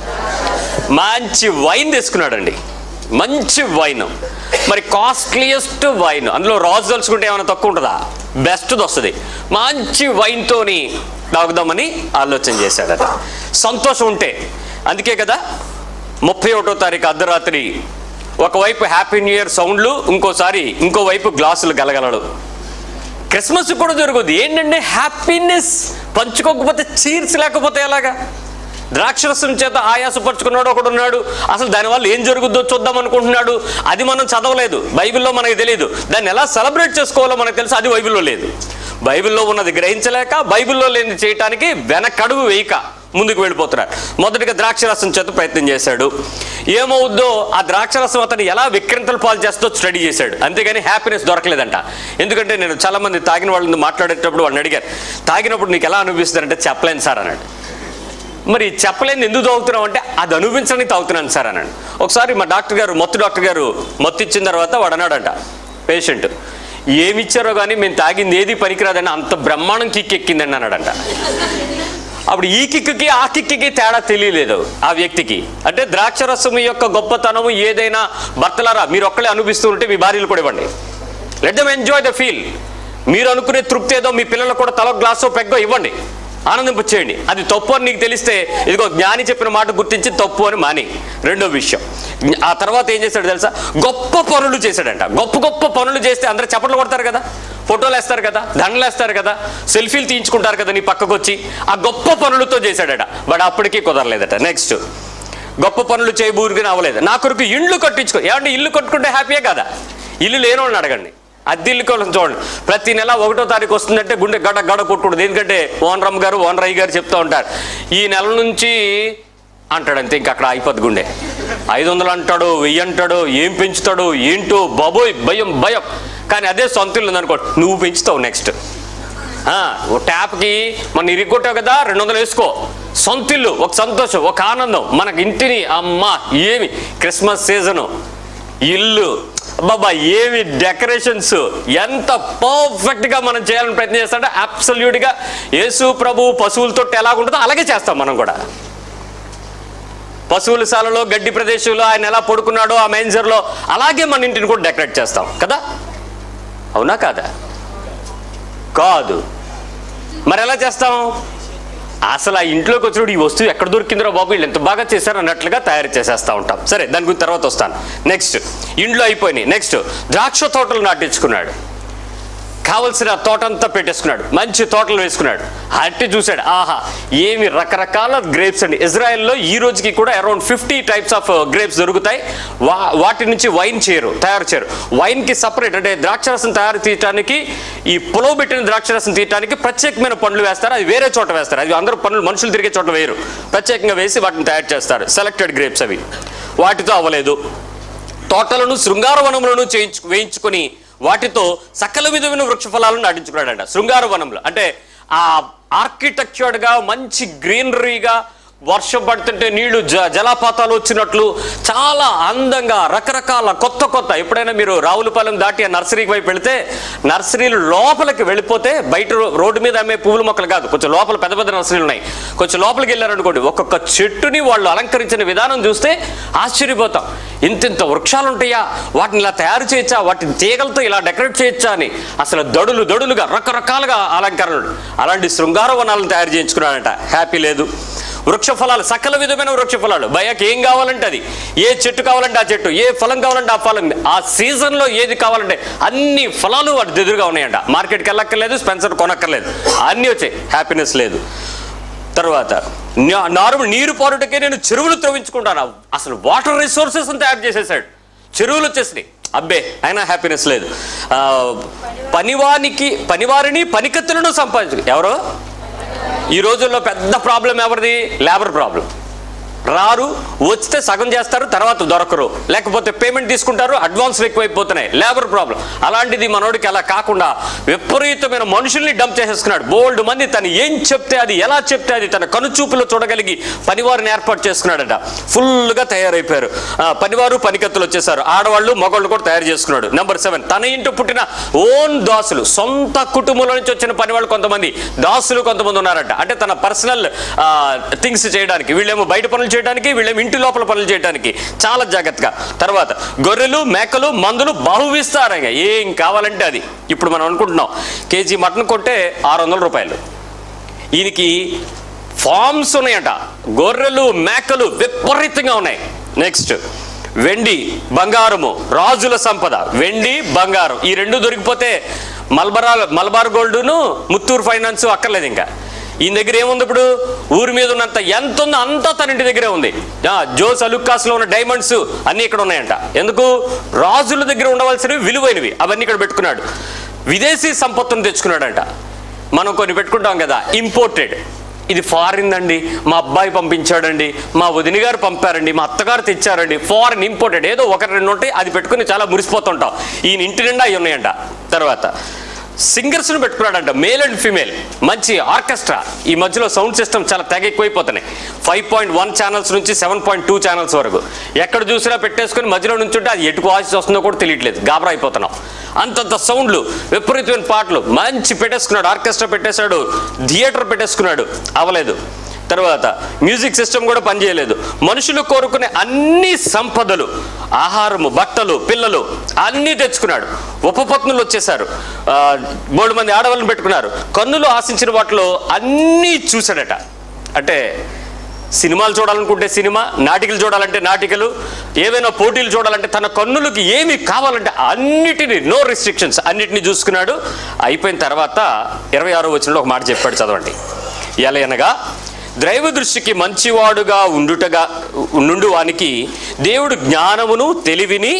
మంచి వైన్ తీసుకున్నాడండి మంచి వైన్ మరి కాస్ట్లీయెస్ట్ వైన్ అందులో రాజు తలుచుకుంటే ఏమైనా తక్కువ ఉంటుందా బెస్ట్ది వస్తుంది మంచి వైన్తోని తాగుదామని ఆలోచన చేశాడట సంతోషం ఉంటే అందుకే కదా ముప్పై ఒకటో తారీఖు అర్ధరాత్రి ఒకవైపు హ్యాపీ న్యూ ఇయర్ సౌండ్లు ఇంకోసారి ఇంకోవైపు గ్లాసులు గలగలడు క్రిస్మస్ కూడా జరుగుద్ది ఏంటంటే హ్యాపీనెస్ పంచుకోకపోతే చీర్స్ లేకపోతే ఎలాగా ద్రాక్షరసం చేత ఆయాసపరుచుకున్నాడు ఒకడు ఉన్నాడు అసలు దానివల్ల ఏం జరుగుద్దో చూద్దాం అనుకుంటున్నాడు అది మనం చదవలేదు బైబిల్లో మనకి తెలియదు దాన్ని ఎలా సెలబ్రేట్ చేసుకోవాలో మనకు తెలుసు అది బైబిల్లో లేదు బైబిల్లో ఉన్నది గ్రహించలేక బైబిల్లో లేని చేయటానికి వెనకడుగు వేయక ముందుకు వెళ్ళిపోతున్నాడు మొదటిగా ద్రాక్షరసం చేత ప్రయత్నం చేశాడు ఏమవుద్దో ఆ ద్రాక్షరసం అతను ఎలా విక్రింతలు పాలు చేస్తో స్టడీ చేశాడు అంతేగాని హ్యాపీనెస్ దొరకలేదంట ఎందుకంటే నేను చాలా మంది తాగిన వాళ్ళని మాట్లాడేటప్పుడు వాడిని అడిగారు తాగినప్పుడు నీకు ఎలా అనిపిస్తుంది అంటే చెప్పలేను సార్ అన్నాడు మరి చెప్పలేని ఎందుకు తాగుతున్నావు అంటే అది అనుభవించడానికి తాగుతున్నాను సార్ అన్నాడు ఒకసారి మా డాక్టర్ గారు మత్తు డాక్టర్ గారు మత్తు ఇచ్చిన తర్వాత వాడు అన్నాడంట పేషెంట్ ఏమిచ్చారో కానీ మేము తాగింది ఏది పనికిరాదని అంత బ్రహ్మాండం కిక్ ఎక్కిందని అన్నాడంట అప్పుడు ఈ కిక్కి ఆ కిక్కి తేడా తెలియలేదు ఆ వ్యక్తికి అంటే ద్రాక్షరసం యొక్క గొప్పతనము ఏదైనా భర్తలారా మీరు ఒక్కలే అనిపిస్తూ ఉంటే మీ భార్యలు కూడా ఇవ్వండి let them enjoy the feel మీరు అనుకునే తృప్తి ఏదో మీ పిల్లలకు కూడా తల గ్లాసో పెగ్గో ఇవ్వండి ఆనందింపు చేయండి అది తప్పు అని నీకు తెలిస్తే ఇదిగో జ్ఞాని చెప్పిన మాట గుర్తించి తప్పు అని మాని రెండో విషయం ఆ తర్వాత ఏం చేశాడు తెలుసా గొప్ప పనులు చేశాడంట గొప్ప గొప్ప పనులు చేస్తే అందరూ చప్పట్లు కొడతారు కదా ఫోటోలు వేస్తారు కదా దండలు వేస్తారు కదా సెల్ఫీలు తీయించుకుంటారు కదా నీ పక్కకు వచ్చి ఆ గొప్ప పనులతో చేశాడట వాడు అప్పటికీ కుదరలేదట నెక్స్ట్ గొప్ప పనులు చేయబూరికి అవ్వలేదు నా కొరకు ఇండ్లు కట్టించుకో ఏమంటే ఇల్లు కట్టుకుంటే హ్యాపీయే కదా ఇల్లు లేనోళ్ళని అడగండి అద్దె ఇల్లు కోసం చూడండి ప్రతి నెల ఒకటో తారీఖు వస్తుందంటే గుండె గడ గడ కొట్టుకుంటుంది ఎందుకంటే ఓనరమ్మ గారు ఓనరయ్య గారు చెప్తూ ఉంటారు ఈ నెల నుంచి అంటాడు అంతే ఇంకా అక్కడ అయిపోద్ది గుండె ఐదు వందలు అంటాడు వెయ్యి అంటాడు ఏం పెంచుతాడు ఏంటో బాబోయ్ భయం భయం కానీ అదే సొంత ఇల్లు ఉందనుకో నువ్వు పెంచుతావు నెక్స్ట్ ఆ, ఓ ట్యాప్కి మన ఇరిగొట్టావు కదా రెండు వందలు వేసుకో సొంత ఇల్లు ఒక సంతోషం ఒక ఆనందం మనకి ఇంటిని అమ్మా ఏమి క్రిస్మస్ సీజను ఇల్లు బాబా ఏమి డెకరేషన్స్ ఎంత పర్ఫెక్ట్గా మనం చేయాలని ప్రయత్నం చేస్తాంటే అబ్సల్యూట్గా యేసు ప్రభు పశువులతో ఎలాగుంటుందో అలాగే చేస్తాం మనం కూడా పశువుల శాలలో గడ్డి ప్రదేశంలో ఆయన ఎలా పడుకున్నాడో ఆ మేంజర్లో అలాగే మన ఇంటిని కూడా డెకరేట్ చేస్తాం కదా అవునా కాదా కాదు మరి ఎలా చేస్తాం అసలు ఆ ఇంట్లోకి వచ్చినప్పుడు ఈ వస్తువు ఎక్కడ దొరికిందిరో బాబు వీళ్ళు ఎంత బాగా చేశారు అన్నట్లుగా తయారు చేసేస్తూ ఉంటాం సరే దాని గురించి తర్వాత వస్తాను నెక్స్ట్ ఇంట్లో అయిపోయినాయి నెక్స్ట్ ద్రాక్ష తోటలు నాటించుకున్నాడు కావలసిన తోటంతా పెట్టేసుకున్నాడు మంచి తోటలు వేసుకున్నాడు అట్టి చూశాడు ఆహా ఏమి రకరకాల గ్రేప్స్ అండి ఇజ్రాయెల్లో ఈ రోజుకి కూడా around fifty types of grapes దొరుకుతాయి వా వాటి నుంచి వైన్ చేయరు తయారు చేయరు వైన్కి సపరేట్ అంటే ద్రాక్షరసం తయారు తీయటానికి ఈ పొలవ పెట్టిన ద్రాక్షరసం తీయటానికి ప్రత్యేకమైన పండ్లు వేస్తారు అది వేరే చోట వేస్తారు అది అందరూ పండ్లు మనుషులు తిరిగే చోట వేయరు ప్రత్యేకంగా వేసి వాటిని తయారు చేస్తారు సెలెక్టెడ్ గ్రేప్స్ అవి వాటితో అవ్వలేదు తోటలను శృంగారవనములను చేయించు వేయించుకొని వాటితో సకల విధమైన వృక్ష ఫలాలను నాటించుకున్నాడంట శృంగారవనంలో అంటే ఆ ఆర్కిటెక్చర్డ్గా మంచి గ్రీనరీగా వర్షం పడుతుంటే నీళ్లు జ జలపాతాలు వచ్చినట్లు చాలా అందంగా రకరకాల కొత్త కొత్త ఎప్పుడైనా మీరు రావులపాలెం దాటి ఆ నర్సరీకి వైపు వెళితే నర్సరీలు లోపలికి వెళ్ళిపోతే బయట రో- రోడ్డు మీద అమ్మే పువ్వుల మొక్కలు కాదు కొంచెం లోపల పెద్ద పెద్ద నర్సరీలు ఉన్నాయి కొంచెం లోపలికి వెళ్ళారనుకోండి ఒక్కొక్క చెట్టుని వాళ్ళు అలంకరించిన విధానం చూస్తే ఆశ్చర్యపోతాం ఇంత ఇంత వృక్షాలు ఉంటాయా వాటిని ఇలా తయారు చేయొచ్చా వాటిని తీగలతో ఇలా డెకరేట్ చేయొచ్చా అని అసలు దడులు దడులుగా రకరకాలుగా అలంకరణలు అలాంటి శృంగార వనాలను తయారు చేయించుకున్నాడంట హ్యాపీ లేదు వృక్ష ఫలాలు సకల విధమైన వృక్ష ఫలాలు భయకి ఏం కావాలంటే అది ఏ చెట్టు కావాలంటే ఆ చెట్టు ఏ ఫలం కావాలంటే ఆ ఫలం ఆ సీజన్లో ఏది కావాలంటే అన్ని ఫలాలు వాటి ఎదురుగా ఉన్నాయంట మార్కెట్కి వెళ్ళక్కర్లేదు స్పెన్సర్ కొనక్కర్లేదు అన్నీ వచ్చాయి హ్యాపీనెస్ లేదు తర్వాత నా- నార్మల్ నీరు పారుటకే నేను చెరువులు త్రవించుకుంటాను అసలు వాటర్ రిసోర్సెస్ తయారు చేసేసాడు చెరువులు వచ్చేసినాయి అబ్బే అయినా హ్యాపీనెస్ లేదు ఆ, పనివానికి పనివారిని పనికత్తులను సంపాదించు ఎవరో ఈ రోజుల్లో పెద్ద ప్రాబ్లం ఎవరిది లేబర్ ప్రాబ్లం రారు వస్తే సగం చేస్తారు తర్వాత దొరకరు లేకపోతే పేమెంట్ తీసుకుంటారు అడ్వాన్స్లు ఎక్కువైపోతున్నాయి లేబర్ ప్రాబ్లం అలాంటిది మనోడికి అలా కాకుండా విపరీతమైన మనుషుల్ని డంప్ చేసేసుకున్నాడు బోల్డ్ మంది తను ఏం చెప్తే అది ఎలా చెప్తే అది తన కనుచూపులో చూడగలిగి పనివారిని ఏర్పాటు చేసుకున్నాడట ఫుల్గా తయారైపోయారు ఆ, పనివారు పనికత్తులు వచ్చేసారు ఆడవాళ్ళు మగవాళ్ళు కూడా తయారు చేసుకున్నాడు నెంబర్ సెవెన్ తన ఇంటి పుట్టిన ఓన్ దాసులు సొంత కుటుంబంలో నుంచి వచ్చిన పనివాళ్ళు కొంతమంది దాసులు కొంతమంది ఉన్నారట అంటే తన పర్సనల్ థింగ్స్ చేయడానికి వీళ్ళేమో బయట పనులు చేయడానికి వీళ్ళేమో ఇంటి లోపల పనులు చేయడానికి చాలా జాగ్రత్తగా తర్వాత గొర్రెలు మేకలు మందులు బాహువిస్తారంగా ఏం కావాలంటే అది ఇప్పుడు మనం అనుకుంటున్నాం కేజీ మటన్ కొంటే ఆరు వందల రూపాయలు ఈయనకి ఫార్మ్స్ ఉన్నాయంట గొర్రెలు మేకలు విపరీతంగా ఉన్నాయి నెక్స్ట్ వెండి బంగారము రాజుల సంపద వెండి బంగారం ఈ రెండు దొరికిపోతే మల్బరా మలబార్ గోల్డ్ను ముత్తూరు ఫైనాన్స్ అక్కర్లేదు ఇంకా ఈయన దగ్గర ఏముంది ఇప్పుడు ఊరి మీద ఉన్నంత ఎంత ఉందో అంతా తన ఇంటి దగ్గరే ఉంది ఆ, జోస్ అలుక్కాస్లో ఉన్న డైమండ్స్ అన్నీ ఇక్కడ ఉన్నాయంట ఎందుకు రాజుల దగ్గర ఉండవలసినవి విలువైనవి అవన్నీ ఇక్కడ పెట్టుకున్నాడు విదేశీ సంపత్తును తెచ్చుకున్నాడంట మనం కొన్ని పెట్టుకుంటాం కదా ఇంపోర్టెడ్ ఇది ఫారిన్ అండి మా అబ్బాయి పంపించాడండి మా వదిన గారు పంపారండి మా అత్తగారు తెచ్చారండి ఫారిన్ ఇంపోర్టెడ్ ఏదో ఒకటి రెండు ఉంటాయి అది పెట్టుకుని చాలా మురిసిపోతుంటాం ఈయన ఇంటి నిండా అవి ఉన్నాయంట తర్వాత సింగర్స్ను పెట్టుకున్నాడంట మేల్ అండ్ ఫీమేల్ మంచి ఆర్కెస్ట్రా ఈ మధ్యలో సౌండ్ సిస్టమ్ చాలా తెగ ఎక్కువైపోతున్నాయి ఫైవ్ పాయింట్ వన్ ఛానల్స్ నుంచి సెవెన్ పాయింట్ టూ ఛానల్స్ వరకు ఎక్కడ చూసినా పెట్టేసుకుని మధ్యలో నుంచి ఉంటే అది ఎటు వాయిస్ వస్తుందో కూడా తెలియట్లేదు గాబరా అయిపోతున్నాం అంతంత సౌండ్లు విపరీతమైన పాటలు మంచి పెట్టేసుకున్నాడు ఆర్కెస్ట్రా పెట్టేశాడు థియేటర్ పెట్టేసుకున్నాడు అవ్వలేదు తర్వాత మ్యూజిక్ సిస్టమ్ కూడా పనిచేయలేదు మనుషులు కోరుకునే అన్ని సంపదలు ఆహారము బట్టలు పిల్లలు అన్నీ తెచ్చుకున్నాడు ఉపపత్నులు వచ్చేసారు ఆ, మూడు మంది ఆడవాళ్ళని పెట్టుకున్నారు కన్నులు ఆశించిన వాటిలో అన్నీ చూశాడట అంటే సినిమాలు చూడాలనుకుంటే సినిమా నాటికలు చూడాలంటే నాటికలు ఏవైనా పోటీలు చూడాలంటే తన కన్నులకి ఏమి కావాలంటే అన్నిటిని నో రిస్ట్రిక్షన్స్ అన్నిటిని చూసుకున్నాడు అయిపోయిన తర్వాత ఇరవై ఆరో వచ్చినప్పుడు ఒక మాట చెప్పాడు చదవండి ఎలా అనగా దైవ దృష్టికి మంచివాడుగా ఉండుటగా నుండు వానికి దేవుడు జ్ఞానమును తెలివిని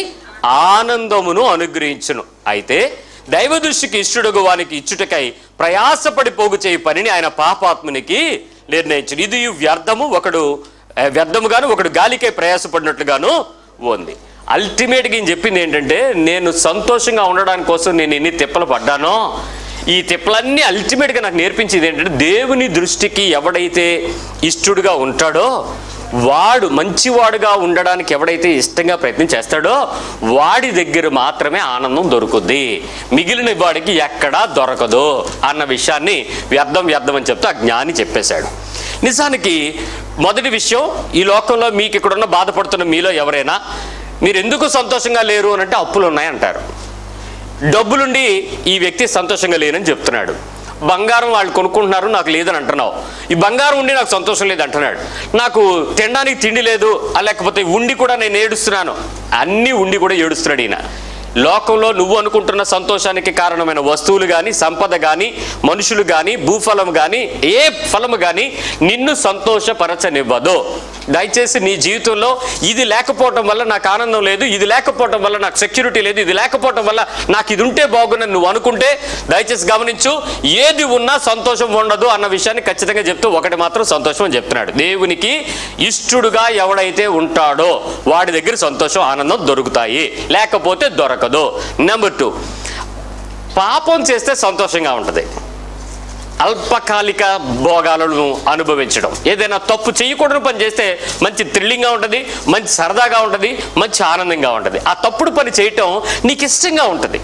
ఆనందమును అనుగ్రహించును అయితే దైవ దృష్టికి ఇష్టడుగు వానికి ఇచ్చుటకై ప్రయాసపడి పోగు చేయి పనిని ఆయన పాపాత్మునికి నిర్ణయించును ఇది వ్యర్థము ఒకడు ఆ, వ్యర్థముగాను ఒకడు గాలికై ప్రయాసపడినట్లుగాను ఉంది అల్టిమేట్గా ఈయన చెప్పింది ఏంటంటే నేను సంతోషంగా ఉండడానికి కోసం నేను ఎన్ని తిప్పలు పడ్డానో ఈ తిప్పలన్నీ అల్టిమేట్గా నాకు నేర్పించేది ఏంటంటే దేవుని దృష్టికి ఎవడైతే ఇష్టడుగా ఉంటాడో వాడు మంచివాడుగా ఉండడానికి ఎవడైతే ఇష్టంగా ప్రయత్నం చేస్తాడో వాడి దగ్గర మాత్రమే ఆనందం దొరుకుద్ది మిగిలిన వాడికి ఎక్కడా దొరకదు అన్న విషయాన్ని వ్యర్థం వ్యర్థం అని చెప్తూ ఆ జ్ఞాని చెప్పేశాడు నిజానికి మొదటి విషయం ఈ లోకంలో మీకు ఇక్కడున్న బాధపడుతున్న మీలో ఎవరైనా మీరు ఎందుకు సంతోషంగా లేరు అని అంటే అప్పులు ఉన్నాయంటారు డబ్బులుండి ఈ వ్యక్తి సంతోషంగా లేనని చెప్తున్నాడు బంగారం వాళ్ళు కొనుక్కుంటున్నారు నాకు లేదని అంటున్నావు ఈ బంగారం ఉండి నాకు సంతోషం లేదు అంటున్నాడు నాకు తినడానికి తిండి లేదు ఆ లేకపోతే ఉండి కూడా నేను ఏడుస్తున్నాను అన్నీ ఉండి కూడా ఏడుస్తున్నాడు ఈయన లోకంలో నువ్వు అనుకుంటున్న సంతోషానికి కారణమైన వస్తువులు కానీ సంపద కానీ మనుషులు కానీ భూఫలం కానీ ఏ ఫలము కానీ నిన్ను సంతోషపరచనివ్వదు దయచేసి నీ జీవితంలో ఇది లేకపోవటం వల్ల నాకు ఆనందం లేదు ఇది లేకపోవటం వల్ల నాకు సెక్యూరిటీ లేదు ఇది లేకపోవటం వల్ల నాకు ఇది ఉంటే బాగుందని నువ్వు అనుకుంటే దయచేసి గమనించు ఏది ఉన్నా సంతోషం ఉండదు అన్న విషయాన్ని ఖచ్చితంగా చెప్తూ ఒకటి మాత్రం సంతోషం అని చెప్తున్నాడు దేవునికి ఇష్టడుగా ఎవడైతే ఉంటాడో వాడి దగ్గర సంతోషం ఆనందం దొరుకుతాయి లేకపోతే దొరకదు నెంబర్ టూ పాపం చేస్తే సంతోషంగా ఉంటుంది అల్పకాలిక భోగాలను అనుభవించడం ఏదైనా తప్పు చేయకూడని పని చేస్తే మంచి థ్రిల్లింగ్గా ఉంటుంది మంచి సరదాగా ఉంటుంది మంచి ఆనందంగా ఉంటుంది ఆ తప్పుడు పని చేయటం నీకు ఇష్టంగా ఉంటుంది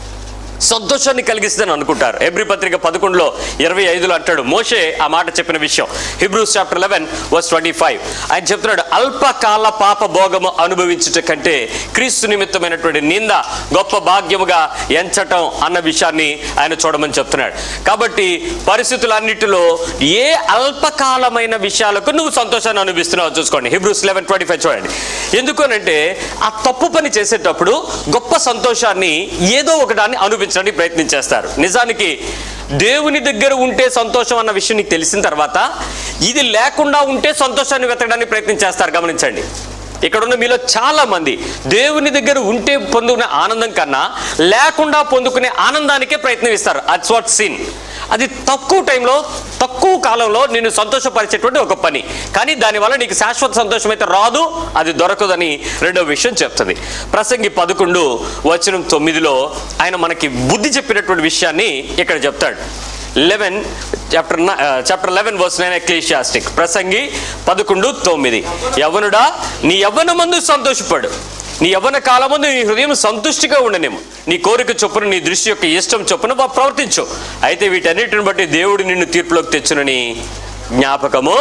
సంతోషాన్ని కలిగిస్తుందని అనుకుంటారు ఎబ్రి పత్రిక పదకొండులో ఇరవై ఐదులో అంటాడు మోషే ఆ మాట చెప్పిన విషయం Hebrews chapter eleven verse twenty five ఆయన చెప్తున్నాడు అల్పకాల పాప భోగము అనుభవించుట కంటే క్రీస్తు నిమిత్తమైనటువంటి నింద గొప్ప భాగ్యముగా ఎంచటం అన్న విషయాన్ని ఆయన చూడమని చెప్తున్నాడు కాబట్టి పరిస్థితులన్నిటిలో ఏ అల్పకాలమైన విషయాలకు నువ్వు సంతోషాన్ని అనుభవిస్తున్నావు చూసుకోండి హిబ్రూస్ లెవెన్ ట్వంటీ ఫైవ్ చూడండి ఎందుకనంటే ఆ తప్పు పని చేసేటప్పుడు గొప్ప సంతోషాన్ని ఏదో ఒకదాన్ని అనుభవించడానికి ప్రయత్నించేస్తారు నిజానికి దేవుని దగ్గర ఉంటే సంతోషం అన్న విషయం నీకు తెలిసిన తర్వాత ఇది లేకుండా ఉంటే సంతోషాన్ని వెతకడానికి ప్రయత్నం చేస్తారు గమనించండి ఇక్కడ ఉన్న మీలో చాలా మంది దేవుని దగ్గర ఉంటే పొందుకునే ఆనందం కన్నా లేకుండా పొందుకునే ఆనందానికే ప్రయత్నం ఇస్తారు అట్స్ వాట్ సీన్ అది తక్కువ టైంలో తక్కువ కాలంలో నిన్ను సంతోషపరిచేటువంటి ఒక పని కానీ దానివల్ల నీకు శాశ్వత సంతోషం అయితే రాదు అది దొరకదని రెండో విషయం చెప్తుంది ప్రసంగి పదకొండు వచనం తొమ్మిదిలో ఆయన మనకి బుద్ధి చెప్పినటువంటి విషయాన్ని ఇక్కడ చెప్తాడు eleven chapter chapter eleven verse nine Ecclesiastes ప్రసంగి పదకొండు తొమ్మిది యవనుడా నీ యవ్వన మందు సంతోషపడు నీ యవ్వన కాలమందు నీ హృదయం సంతుష్టిగా ఉండనేమో నీ కోరిక చొప్పున నీ దృష్టి యొక్క ఇష్టం చొప్పున వా- ప్రవర్తించు అయితే వీటన్నిటిని బట్టి దేవుడు నిన్ను తీర్పులోకి తెచ్చునని జ్ఞాపకము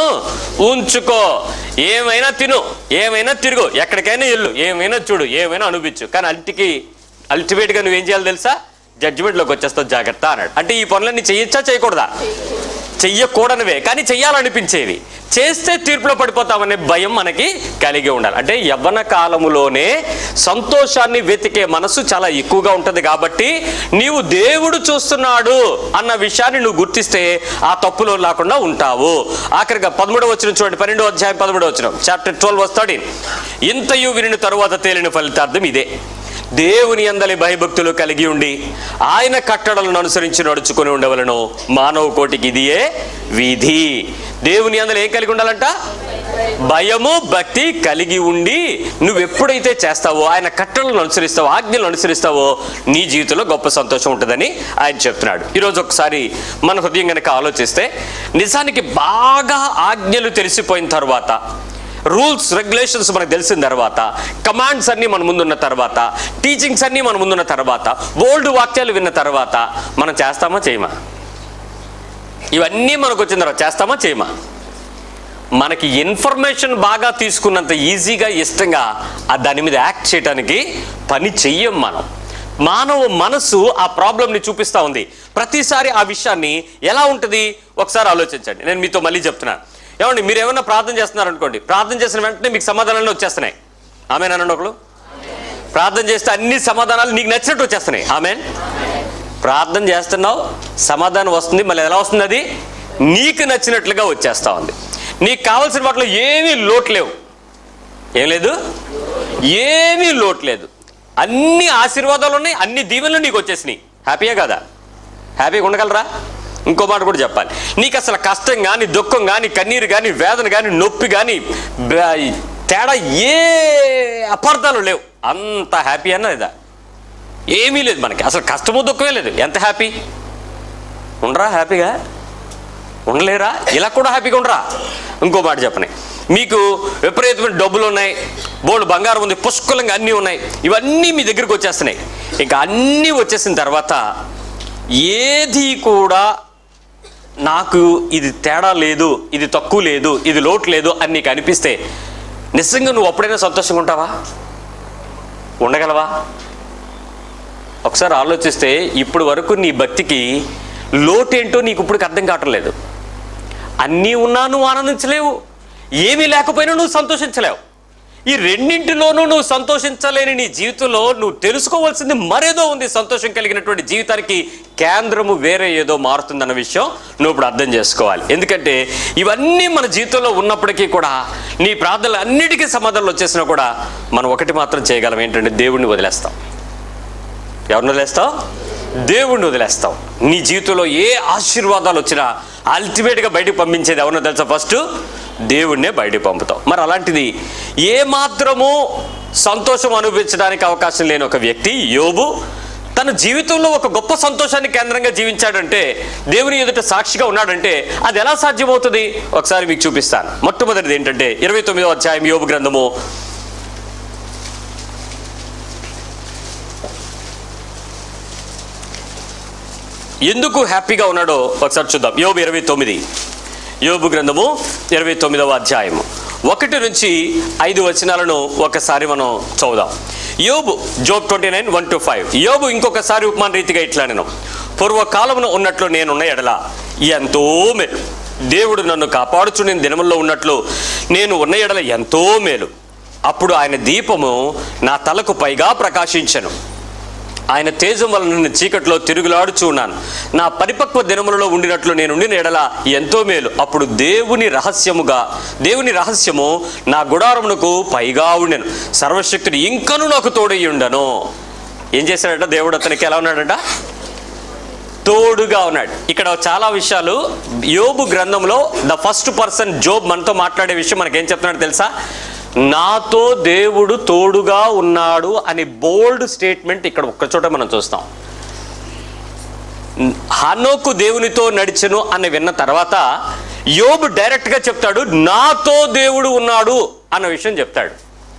ఉంచుకో ఏమైనా తిను ఏమైనా తిరుగు ఎక్కడికైనా వెళ్ళు ఏమైనా చూడు ఏమైనా అనుభవించు కానీ అల్టికి అల్టిమేట్గా నువ్వేం చేయాలి తెలుసా జడ్జిమెంట్లోకి వచ్చేస్తావు జాగ్రత్త అన్నాడు అంటే ఈ పనులన్నీ చేయొచ్చా చేయకూడదా చెయ్యకూడనివే కానీ చెయ్యాలనిపించేవి చేస్తే తీర్పులో పడిపోతామనే భయం మనకి కలిగి ఉండాలి అంటే యవ్వన కాలములోనే సంతోషాన్ని వెతికే మనసు చాలా ఎక్కువగా ఉంటుంది కాబట్టి నీవు దేవుడు చూస్తున్నాడు అన్న విషయాన్ని నువ్వు గుర్తిస్తే ఆ తప్పులో లేకుండా ఉంటావు ఆఖరిగా పదమూడవ వచ్చిన చూడండి పన్నెండో అధ్యాయం పదమూడవ వచ్చిన చాప్టర్ ట్వెల్వ్ వస్తాడు ఇంతయు వినిన తరువాత తేలిన ఫలితార్థం ఇదే దేవుని అందలి భయభక్తులు కలిగి ఉండి ఆయన కట్టడలను అనుసరించి నడుచుకొని ఉండవలను మానవ కోటికి ఇదియే విధి దేవుని అందలు ఏం కలిగి ఉండాలంట భయము భక్తి కలిగి ఉండి నువ్వు ఎప్పుడైతే చేస్తావో ఆయన కట్టడలను అనుసరిస్తావో ఆజ్ఞలను అనుసరిస్తావో నీ జీవితంలో గొప్ప సంతోషం ఉంటుందని ఆయన చెప్తున్నాడు ఈరోజు ఒకసారి మన హృదయం కనుక ఆలోచిస్తే నిజానికి బాగా ఆజ్ఞలు తెలిసిపోయిన తర్వాత రూల్స్ రెగ్యులేషన్స్ మనకు తెలిసిన తర్వాత కమాండ్స్ అన్నీ మన ముందున్న తర్వాత టీచింగ్స్ అన్నీ మన ముందున్న తర్వాత బోల్డ్ వాక్యాలు విన్న తర్వాత మనం చేస్తామా చేయమా ఇవన్నీ మనకు వచ్చిన తర్వాత చేస్తామా చేయమా మనకి ఇన్ఫర్మేషన్ బాగా తీసుకున్నంత ఈజీగా ఇష్టంగా ఆ దాని మీద యాక్ట్ చేయడానికి పని చెయ్యం మనం మానవ మనసు ఆ ప్రాబ్లంని చూపిస్తూ ఉంది ప్రతిసారి ఆ విషయాన్ని ఎలా ఉంటుంది ఒకసారి ఆలోచించండి నేను మీతో మళ్ళీ చెప్తున్నాను ఏమండి మీరు ఏమైనా ప్రార్థన చేస్తున్నారు అనుకోండి ప్రార్థన చేసిన వెంటనే మీకు సమాధానాలు వచ్చేస్తున్నాయి ఆమె అనండి ఒకళ్ళు ప్రార్థన చేస్తే అన్ని సమాధానాలు నీకు నచ్చినట్టు వచ్చేస్తున్నాయి ఆమె ప్రార్థన చేస్తున్నావు సమాధానం వస్తుంది మళ్ళీ ఎలా వస్తుంది అది నీకు నచ్చినట్లుగా వచ్చేస్తా ఉంది నీకు కావాల్సిన వాటిలో ఏమీ లోటు లేవు ఏం లేదు ఏమీ లోటు లేదు అన్ని ఆశీర్వాదాలు ఉన్నాయి అన్ని దీవెనలు నీకు వచ్చేసినాయి హ్యాపీయే కదా హ్యాపీగా ఉండగలరా ఇంకో మాట కూడా చెప్పాలి నీకు అసలు కష్టం కానీ దుఃఖం కానీ కన్నీరు కానీ వేదన కానీ నొప్పి కానీ బ- తేడా ఏ అపార్థాలు లేవు అంత హ్యాపీ అన్న లేదా ఏమీ లేదు మనకి అసలు కష్టము దుఃఖమే లేదు ఎంత హ్యాపీ ఉండరా హ్యాపీగా ఉండలేరా ఇలా కూడా హ్యాపీగా ఉండరా ఇంకో మాట చెప్పని మీకు విపరీతమైన డబ్బులు ఉన్నాయి బోల్డ్ బంగారం ఉంది పుష్కలంగా అన్నీ ఉన్నాయి ఇవన్నీ మీ దగ్గరికి వచ్చేస్తున్నాయి ఇంకా అన్నీ వచ్చేసిన తర్వాత ఏది కూడా నాకు ఇది తేడా లేదు ఇది తక్కువ లేదు ఇది లోటు లేదు అని నీకు అనిపిస్తే నిజంగా నువ్వు అప్పుడైనా సంతోషంగా ఉంటావా ఉండగలవా ఒకసారి ఆలోచిస్తే ఇప్పుడు వరకు నీ భక్తికి లోటేంటో నీకు ఇప్పుడు అర్థం కావటం లేదు అన్నీ ఉన్నా నువ్వు ఆనందించలేవు ఏమీ లేకపోయినా నువ్వు సంతోషించలేవు ఈ రెండింటిలోనూ నువ్వు సంతోషించలేని నీ జీవితంలో నువ్వు తెలుసుకోవాల్సింది మరేదో ఉంది సంతోషం కలిగినటువంటి జీవితానికి కేంద్రము వేరే ఏదో మారుతుందన్న విషయం నువ్వు ఇప్పుడు అర్థం చేసుకోవాలి ఎందుకంటే ఇవన్నీ మన జీవితంలో ఉన్నప్పటికీ కూడా నీ ప్రార్థనలు అన్నిటికీ సమాధానాలు వచ్చేసినా కూడా మనం ఒకటి మాత్రం చేయగలం ఏంటంటే దేవుణ్ణి వదిలేస్తాం ఎవరిని వదిలేస్తావు దేవుణ్ణి వదిలేస్తావు నీ జీవితంలో ఏ ఆశీర్వాదాలు వచ్చినా అల్టిమేట్గా బయటకు పంపించేది ఎవరినో తెలుసా ఫస్ట్ దేవుణ్ణే బయటకు పంపుతావు మరి అలాంటిది ఏ మాత్రము సంతోషం అనుభవించడానికి అవకాశం లేని ఒక వ్యక్తి యోబు తన జీవితంలో ఒక గొప్ప సంతోషాన్ని కేంద్రంగా జీవించాడంటే దేవుని ఎదుట సాక్షిగా ఉన్నాడంటే అది ఎలా సాధ్యమవుతుంది ఒకసారి మీకు చూపిస్తాను మొట్టమొదటిది ఏంటంటే ఇరవై తొమ్మిదో అధ్యాయం యోబు గ్రంథము ఎందుకు హ్యాపీగా ఉన్నాడో ఒకసారి చూద్దాం యోబు ఇరవై తొమ్మిది యోబు గ్రంథము ఇరవై తొమ్మిదవ అధ్యాయము ఒకటి నుంచి ఐదు వచనాలను ఒకసారి మనం చదువుదాం యోబు Job twenty nine one to five యోబు ఇంకొకసారి ఉపమాన రీతిగా ఇట్లా నేను పూర్వకాలమున ఉన్నట్లు నేనున్న ఎడల ఎంతో మేలు దేవుడు నన్ను కాపాడుచు నేను దినముల్లో ఉన్నట్లు నేను ఉన్న ఎడల ఎంతో మేలు అప్పుడు ఆయన దీపము నా తలకు పైగా ప్రకాశించను ఆయన తేజం వలన నేను చీకట్లో తిరుగులాడుచూ ఉన్నాను నా పరిపక్వ దినములలో ఉండినట్లు నేను ఉండిన ఎడల ఎంతో మేలు అప్పుడు దేవుని రహస్యముగా దేవుని రహస్యము నా గుడారమునకు పైగా ఉండెను సర్వశక్తుడు ఇంకను నాకు తోడై ఉండను ఏం చేశాడట దేవుడు అతనికి ఎలా ఉన్నాడట తోడుగా ఉన్నాడు ఇక్కడ చాలా విషయాలు యోబు గ్రంథంలో ద ఫస్ట్ పర్సన్ జోబ్ మనతో మాట్లాడే విషయం మనకేం చెప్తున్నాడు తెలుసా నాతో దేవుడు తోడుగా ఉన్నాడు అని బోల్డ్ స్టేట్మెంట్ ఇక్కడ ఒక్క చోట మనం చూస్తాం హనోకు దేవునితో నడిచెను అని విన్న తర్వాత యోబు డైరెక్ట్గా చెప్తాడు నాతో దేవుడు ఉన్నాడు అన్న విషయం చెప్తాడు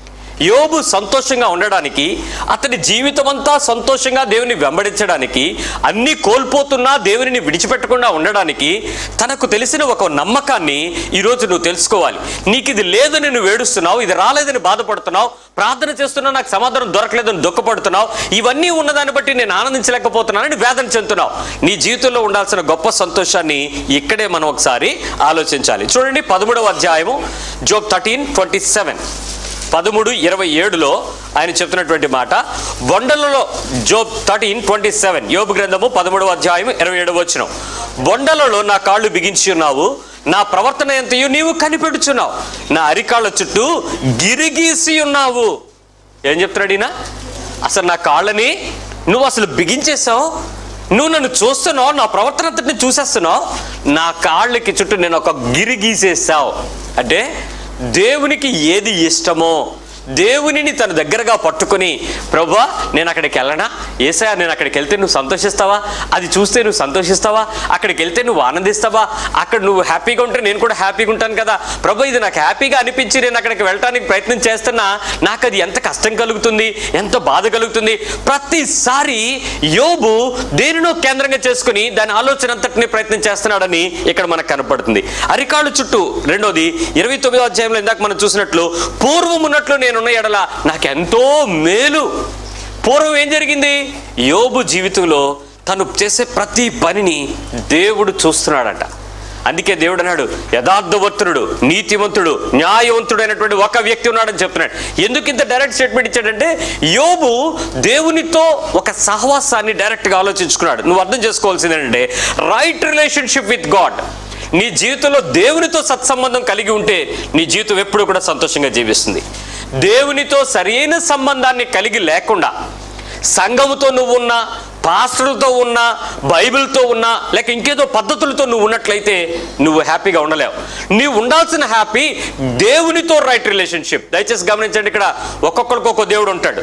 యోబు సంతోషంగా ఉండడానికి అతని జీవితం అంతా సంతోషంగా దేవుని వెంబడించడానికి అన్ని కోల్పోతున్నా దేవునిని విడిచిపెట్టకుండా ఉండడానికి తనకు తెలిసిన ఒక నమ్మకాన్ని ఈరోజు నువ్వు తెలుసుకోవాలి నీకు ఇది లేదని నువ్వు ఏడుస్తున్నావు ఇది రాలేదని బాధపడుతున్నావు ప్రార్థన చేస్తున్నా నాకు సమాధానం దొరకలేదని దుఃఖపడుతున్నావు ఇవన్నీ ఉన్నదాన్ని బట్టి నేను ఆనందించలేకపోతున్నానని వేదన చెందుతున్నావు నీ జీవితంలో ఉండాల్సిన గొప్ప సంతోషాన్ని ఇక్కడే మనం ఒకసారి ఆలోచించాలి చూడండి పదమూడవ అధ్యాయము జోబ్ థర్టీన్ ట్వంటీ సెవెన్ పదమూడు ఇరవై ఏడులో ఆయన చెప్తున్నటువంటి మాట బొండలలో జోబ్ థర్టీన్ ట్వంటీ సెవెన్ యోబు గ్రంథము పదమూడవ అధ్యాయం ఇరవై ఏడు వచ్చిన బొండలలో నా కాళ్ళు బిగించి ఉన్నావు నా ప్రవర్తన ఎంతయో నీవు కనిపెడుచున్నావు నా అరికాళ్ళ చుట్టూ గిరిగీసి ఉన్నావు ఏం చెప్తున్నాడు ఈయన అసలు నా కాళ్ళని నువ్వు అసలు బిగించేసావు నువ్వు నన్ను చూస్తున్నావు నా ప్రవర్తన అంతటిని చూసేస్తున్నావు నా కాళ్ళకి చుట్టూ నేను ఒక గిరి గీసేసావు అంటే దేవునికి ఏది ఇష్టమో దేవునిని తన దగ్గరగా పట్టుకొని ప్రభా నేను అక్కడికి వెళ్ళనా ఏసా నేను అక్కడికి వెళ్తే నువ్వు సంతోషిస్తావా అది చూస్తే నువ్వు సంతోషిస్తావా అక్కడికి వెళ్తే నువ్వు ఆనందిస్తావా అక్కడ నువ్వు హ్యాపీగా ఉంటే నేను కూడా హ్యాపీగా ఉంటాను కదా ప్రభు ఇది నాకు హ్యాపీగా అనిపించి నేను అక్కడికి వెళ్ళడానికి ప్రయత్నం చేస్తున్నా నాకు అది ఎంత కష్టం కలుగుతుంది ఎంత బాధ కలుగుతుంది ప్రతిసారి యోబు దేనినో కేంద్రంగా చేసుకుని దాని ఆలోచన అంతటిని ప్రయత్నం చేస్తున్నాడని ఇక్కడ మనకు కనపడుతుంది అరికాళ్ళు చుట్టూ రెండోది ఇరవై తొమ్మిదో అధ్యాయంలో ఇందాక మనం చూసినట్లు పూర్వం ఉన్నట్లు నేనున్న ఎడల నాకెంతో మేలు పూర్వం ఏం జరిగింది యోబు జీవితంలో తను చేసే ప్రతి పనిని దేవుడు చూస్తున్నాడట అందుకే దేవుడు అన్నాడు యథార్థవర్తుడు నీతివంతుడు న్యాయవంతుడైనటువంటి ఒక వ్యక్తి ఉన్నాడని చెప్తున్నాడు ఎందుకు ఇంత డైరెక్ట్ స్టేట్మెంట్ ఇచ్చాడంటే యోబు దేవునితో ఒక సహవాసాన్ని డైరెక్ట్గా ఆలోచించుకున్నాడు నువ్వు అర్థం చేసుకోవాల్సింది ఏంటంటే రైట్ రిలేషన్షిప్ విత్ గాడ్ నీ జీవితంలో దేవునితో సత్సంబంధం కలిగి ఉంటే నీ జీవితం ఎప్పుడు కూడా సంతోషంగా జీవిస్తుంది దేవునితో సరైన సంబంధాన్ని కలిగి లేకుండా సంఘముతో నువ్వు ఉన్నా పాస్టర్లతో ఉన్నా బైబిల్తో ఉన్నా లేక ఇంకేదో పద్ధతులతో నువ్వు ఉన్నట్లయితే నువ్వు హ్యాపీగా ఉండలేవు నీవు ఉండాల్సిన హ్యాపీ దేవునితో రైట్ రిలేషన్షిప్ దయచేసి గమనించండి ఇక్కడ ఒక్కొక్కరికి ఒక్కో దేవుడు ఉంటాడు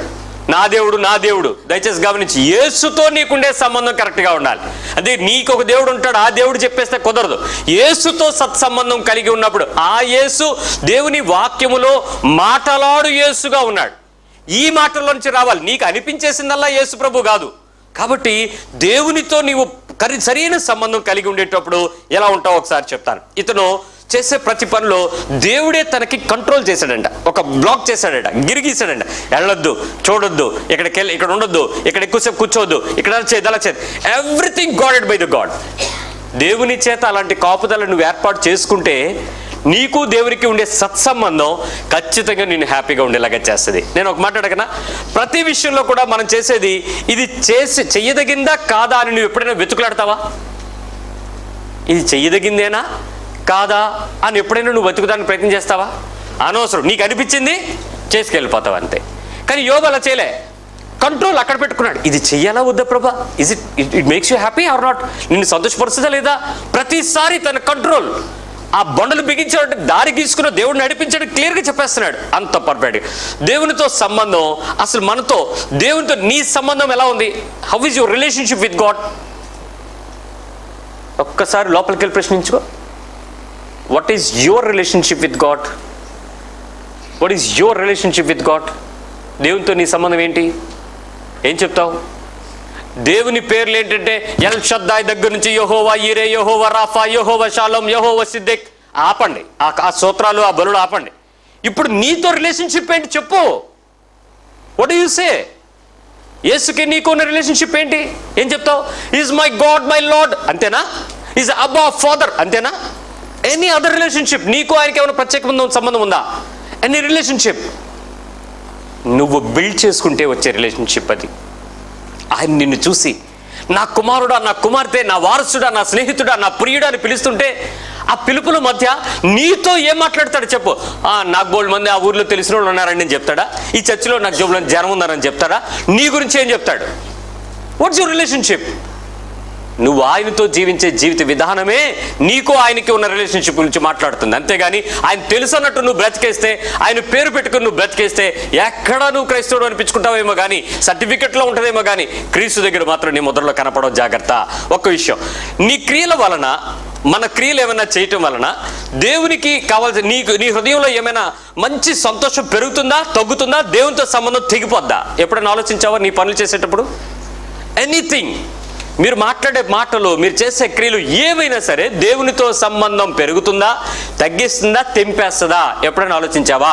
నా దేవుడు నా దేవుడు దయచేసి గమనించి యేసుతో నీకుండే సంబంధం కరెక్ట్గా ఉండాలి అదే నీకు ఒక దేవుడు ఉంటాడు ఆ దేవుడు చెప్పేస్తే కుదరదు యేసుతో సత్సంబంధం కలిగి ఉన్నప్పుడు ఆ యేసు దేవుని వాక్యములో మాటలాడు యేసుగా ఉన్నాడు ఈ మాటల్లో నుంచి రావాలి నీకు అనిపించేసిందల్లా యేసు ప్రభు కాదు కాబట్టి దేవునితో నీవు కరి సరైన సంబంధం కలిగి ఉండేటప్పుడు ఎలా ఉంటావు ఒకసారి చెప్తాను ఇతను చేసే ప్రతి పనిలో దేవుడే తనకి కంట్రోల్ చేశాడంట ఒక బ్లాక్ చేశాడట గిరిగీశాడంట వెళ్ళొద్దు చూడొద్దు ఇక్కడికి వెళ్ళి ఇక్కడ ఉండొద్దు ఇక్కడ ఎక్కువసేపు కూర్చోవద్దు ఇక్కడ అలా చేయదు అలా చేయదు everything guided by the God దేవుని చేత అలాంటి కాపుదల నువ్వు ఏర్పాటు చేసుకుంటే నీకు దేవునికి ఉండే సత్సంబంధం ఖచ్చితంగా నేను హ్యాపీగా ఉండేలాగా చేస్తుంది నేను ఒక మాట అడగనా ప్రతి విషయంలో కూడా మనం చేసేది ఇది చేసి చెయ్యదగిందా కాదా అని నువ్వు ఎప్పుడైనా వెతుకులాడతావా ఇది చెయ్యదగిందేనా కాదా అని ఎప్పుడైనా నువ్వు వెతుకుదానికి ప్రయత్నం చేస్తావా అనవసరం నీకు అనిపించింది చేసుకెళ్ళిపోతావు అంతే కానీ యోగ అలా చేయలే కంట్రోల్ అక్కడ పెట్టుకున్నాడు ఇది చెయ్యాలా వద్దా ప్రభా is it it makes you happy or not నిన్ను సంతోషపరుస్తుందా లేదా ప్రతిసారి తన కంట్రోల్ ఆ బండలు బిగించాడు దారి గీసుకున్న దేవుడు నడిపించాడు క్లియర్గా చెప్పేస్తున్నాడు అంత పర్ఫెక్ట్ దేవునితో సంబంధం అసలు మనతో దేవునితో నీ సంబంధం ఎలా ఉంది how is your relationship with God ఒక్కసారి లోపలికి వెళ్ళి ప్రశ్నించుకో what is your relationship with God what is your relationship with God దేవునితో నీ సంబంధం ఏంటి ఏం చెప్తావు దేవుని పేర్లు ఏంటంటే ఎల్ షద్దాయ్ దగ్గర నుంచి యహోవా ఈరే యహోవా రాఫా యహోవా షాలం యహోవా సిద్దిక్ ఆపండి ఆ ఆ సూత్రాలు ఆ బలులు ఆపండి ఇప్పుడు నీతో రిలేషన్షిప్ ఏంటి చెప్పు వాట్ యు సే యేసుకి నీకు ఉన్న రిలేషన్షిప్ ఏంటి ఏం చెప్తావు is my God my Lord అంతేనా ఈజ్ అబ్బా ఫాదర్ అంతేనా ఎనీ అదర్ రిలేషన్షిప్ నీకు ఆయనకి ఏమైనా ప్రత్యేకమైన సంబంధం ఉందా ఎనీ రిలేషన్షిప్ నువ్వు బిల్డ్ చేసుకుంటే వచ్చే రిలేషన్షిప్ అది ఆయన నిన్ను చూసి నా కుమారుడా నా కుమార్తె నా వారసుడా నా స్నేహితుడా నా ప్రియుడా అని పిలుస్తుంటే ఆ పిలుపుల మధ్య నీతో ఏం మాట్లాడతాడు చెప్పు "ఆ, నాకు బోల్డ్ మంది ఆ ఊర్లో తెలిసిన వాళ్ళు ఉన్నారని నేను చెప్తాడా ఈ చర్చిలో నాకు జబ్బులో జ్వరం ఉందని చెప్తాడా నీ గురించి ఏం చెప్తాడు వాట్స్ యువర్ రిలేషన్షిప్ నువ్వు ఆయనతో జీవించే జీవిత విధానమే నీకు ఆయనకి ఉన్న రిలేషన్షిప్ గురించి మాట్లాడుతుంది అంతేగాని ఆయన తెలుసు అన్నట్టు నువ్వు బ్రతికేస్తే ఆయన పేరు పెట్టుకుని నువ్వు బ్రతికేస్తే ఎక్కడ నువ్వు క్రైస్తవుడు అనిపించుకుంటావేమో కానీ సర్టిఫికెట్లో ఉంటుందేమో కానీ క్రీస్తు దగ్గర మాత్రం నీ ముద్రలో కనపడవు జాగ్రత్త ఒక్క విషయం నీ క్రియల వలన మన క్రియలు ఏమైనా చేయటం వలన దేవునికి కావాల్సిన నీకు నీ హృదయంలో ఏమైనా మంచి సంతోషం పెరుగుతుందా తగ్గుతుందా దేవునితో సంబంధం తెగిపోద్దా ఎప్పుడైనా ఆలోచించావా నీ పనులు చేసేటప్పుడు ఎనీథింగ్ మీరు మాట్లాడే మాటలు మీరు చేసే క్రియలు ఏవైనా సరే దేవునితో సంబంధం పెరుగుతుందా తగ్గిస్తుందా తెంపేస్తుందా ఎప్పుడైనా ఆలోచించావా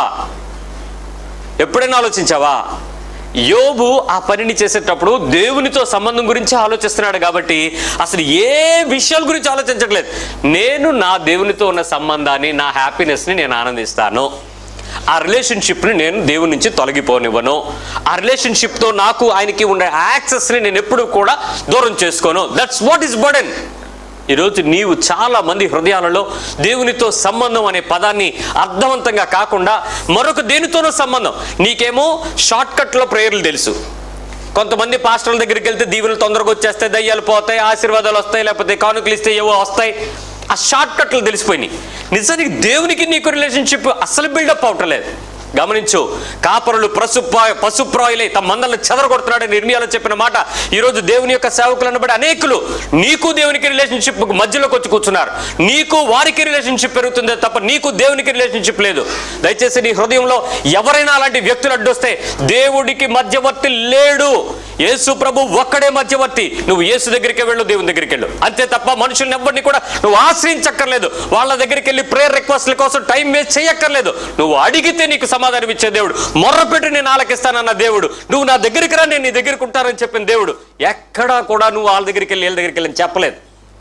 ఎప్పుడైనా ఆలోచించావా యోబు ఆ పనిని చేసేటప్పుడు దేవునితో సంబంధం గురించి ఆలోచిస్తున్నాడు కాబట్టి అసలు ఏ విషయాల గురించి ఆలోచించట్లేదు నేను నా దేవునితో ఉన్న సంబంధాన్ని నా హ్యాపీనెస్ని నేను ఆనందిస్తాను ఆ రిలేషన్షిప్ని నేను దేవుని నుంచి తొలగిపోనివ్వను ఆ రిలేషన్షిప్తో నాకు ఆయనకి ఉన్న యాక్సెస్ని నేను ఎప్పుడు కూడా దూరం చేసుకోను దట్స్ వాట్ ఈస్ బర్డెన్ ఈరోజు నీవు చాలా మంది హృదయాలలో దేవునితో సంబంధం అనే పదాన్ని అర్థవంతంగా కాకుండా మరొక దేనితోనో సంబంధం నీకేమో షార్ట్ కట్లో ప్రేయర్లు తెలుసు కొంతమంది పాస్టర్ల దగ్గరికి వెళ్తే దీవులు తొందరగా వచ్చేస్తాయి దయ్యాలు పోతాయి ఆశీర్వాదాలు వస్తాయి లేకపోతే కానుకలు ఇస్తే ఏవో వస్తాయి ఆ షార్ట్ కట్లు తెలిసిపోయినాయి నిజానికి దేవునికి నీకు రిలేషన్షిప్ అస్సలు బిల్డప్ అవటలేదు గమనించు కాపరులు పశుప్రా పశుప్రాయులై తమ మందలను చెదరగొడుతున్నాడని నిర్ణయాలు చెప్పిన మాట ఈరోజు దేవుని యొక్క సేవకులను బట్టి అనేకులు నీకు దేవునికి రిలేషన్షిప్ మధ్యలోకి వచ్చి కూర్చున్నారు నీకు వారికి రిలేషన్షిప్ పెరుగుతుందే తప్ప నీకు దేవునికి రిలేషన్షిప్ లేదు దయచేసి నీ హృదయంలో ఎవరైనా అలాంటి వ్యక్తులు అడ్డొస్తే దేవుడికి మధ్యవర్తి లేడు యేసు ప్రభు ఒక్కడే మధ్యవర్తి నువ్వు యేసు దగ్గరికి వెళ్ళు దేవుని దగ్గరికి వెళ్ళు అంతే తప్ప మనుషుల్ని ఎవరిని కూడా నువ్వు ఆశ్రయించక్కర్లేదు వాళ్ళ దగ్గరికి వెళ్ళి ప్రేయర్ రిక్వెస్ట్ల కోసం టైం వేస్ట్ చేయక్కర్లేదు నువ్వు అడిగితే నీకు సమాధానం ఇచ్చే దేవుడు మొర్రపెట్టి నేను ఆలకిస్తానన్న దేవుడు నువ్వు నా దగ్గరికి రా నేను నీ దగ్గరికి ఉంటానని చెప్పిన దేవుడు ఎక్కడా కూడా నువ్వు వాళ్ళ దగ్గరికి వెళ్ళి వీళ్ళ దగ్గరికి వెళ్ళి చెప్పలేదు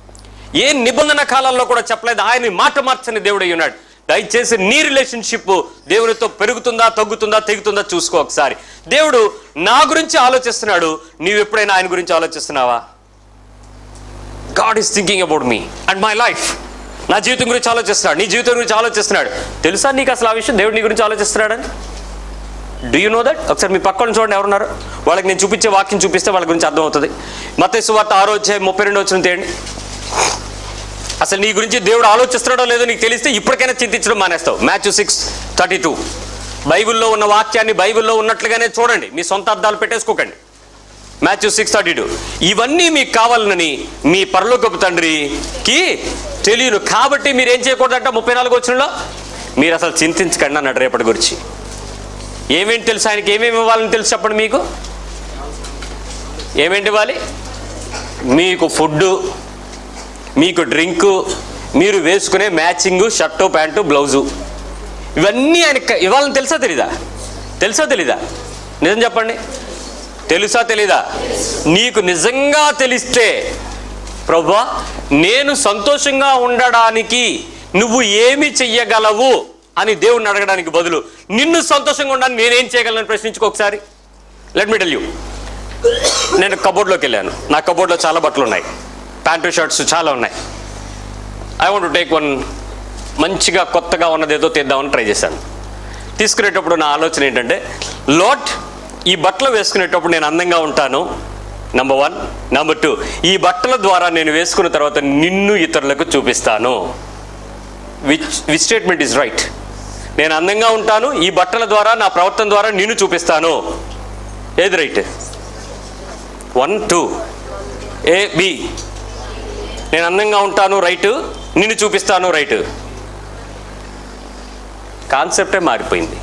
ఏ నిబంధన కాలంలో కూడా చెప్పలేదు ఆయన మాట మార్చని దేవుడు అయి ఉన్నాడు దయచేసి నీ రిలేషన్షిప్ దేవునితో పెరుగుతుందా తగ్గుతుందా తెగుతుందా చూసుకో ఒకసారి దేవుడు నా గురించి ఆలోచిస్తున్నాడు నీవు ఎప్పుడైనా ఆయన గురించి ఆలోచిస్తున్నావా God is thinking about me and my life నా జీవితం గురించి ఆలోచిస్తున్నాడు నీ జీవితం గురించి ఆలోచిస్తున్నాడు తెలుసా నీకు అసలు ఆ విషయం దేవుడు నీ గురించి ఆలోచిస్తున్నాడని డూ యూ నో దట్ ఒకసారి మీ పక్కన చూడండి ఎవరున్నారు వాళ్ళకి నేను చూపించే వాక్యం చూపిస్తే వాళ్ళ గురించి అర్థమవుతుంది మత సువార్త ఆరో అధ్యాయం ముప్పై రెండు వచ్చిన తేండి అసలు నీ గురించి దేవుడు ఆలోచిస్తున్నాడో లేదో నీకు తెలిస్తే ఇప్పటికైనా చింతించడం మానేస్తావు మ్యాచ్ సిక్స్ థర్టీ టూ బైబిల్లో ఉన్న వాక్యాన్ని బైబిల్లో ఉన్నట్లుగానే చూడండి మీ సొంత అర్థాలు పెట్టేసుకోకండి మాథ్యూ సిక్స్ థర్టీ టూ ఇవన్నీ మీకు కావాలని మీ పరలోకపు తండ్రికి తెలియను కాబట్టి మీరు ఏం చేయకూడదంట ముప్పై నాలుగు వచ్చినలో మీరు అసలు చింతించకండి అన్నాడు రేపటి గురించి ఏమేంటి తెలుసు ఆయనకి ఏమేమి ఇవ్వాలని తెలుసు చెప్పండి మీకు ఏమేంటి ఇవ్వాలి మీకు ఫుడ్ మీకు డ్రింకు మీరు వేసుకునే మ్యాచింగు షర్టు ప్యాంటు బ్లౌజు ఇవన్నీ ఆయనకి ఇవ్వాలని తెలుసా తెలీదా తెలుసా తెలీదా నిజం చెప్పండి తెలుసా తెలీదా నీకు నిజంగా తెలిస్తే ప్రభా నేను సంతోషంగా ఉండడానికి నువ్వు ఏమి చెయ్యగలవు అని దేవుణ్ణి అడగడానికి బదులు నిన్ను సంతోషంగా ఉండడానికి నేనేం చేయగలను ప్రశ్నించుకో ఒకసారి లెట్ మీ టెల్ యూ నేను కబోర్డ్లోకి వెళ్ళాను నా కబోర్డ్లో చాలా బట్టలు ఉన్నాయి ప్యాంటు షర్ట్స్ చాలా ఉన్నాయి ఐ వాంట్ టేక్ వన్ మంచిగా కొత్తగా ఉన్నది ఏదో తీద్దామని ట్రై చేశాను తీసుకునేటప్పుడు నా ఆలోచన ఏంటంటే లోట్ ఈ బట్టలు వేసుకునేటప్పుడు నేను అందంగా ఉంటాను నంబర్ వన్ నెంబర్ టూ ఈ బట్టల ద్వారా నేను వేసుకున్న తర్వాత నిన్ను ఇతరులకు చూపిస్తాను which which statement is right నేను అందంగా ఉంటాను ఈ బట్టల ద్వారా నా ప్రవర్తన ద్వారా నిన్ను చూపిస్తాను ఏది right one two A B నేను అందంగా ఉంటాను రైట్ నిన్ను చూపిస్తాను రైట్ కాన్సెప్టే మారిపోయింది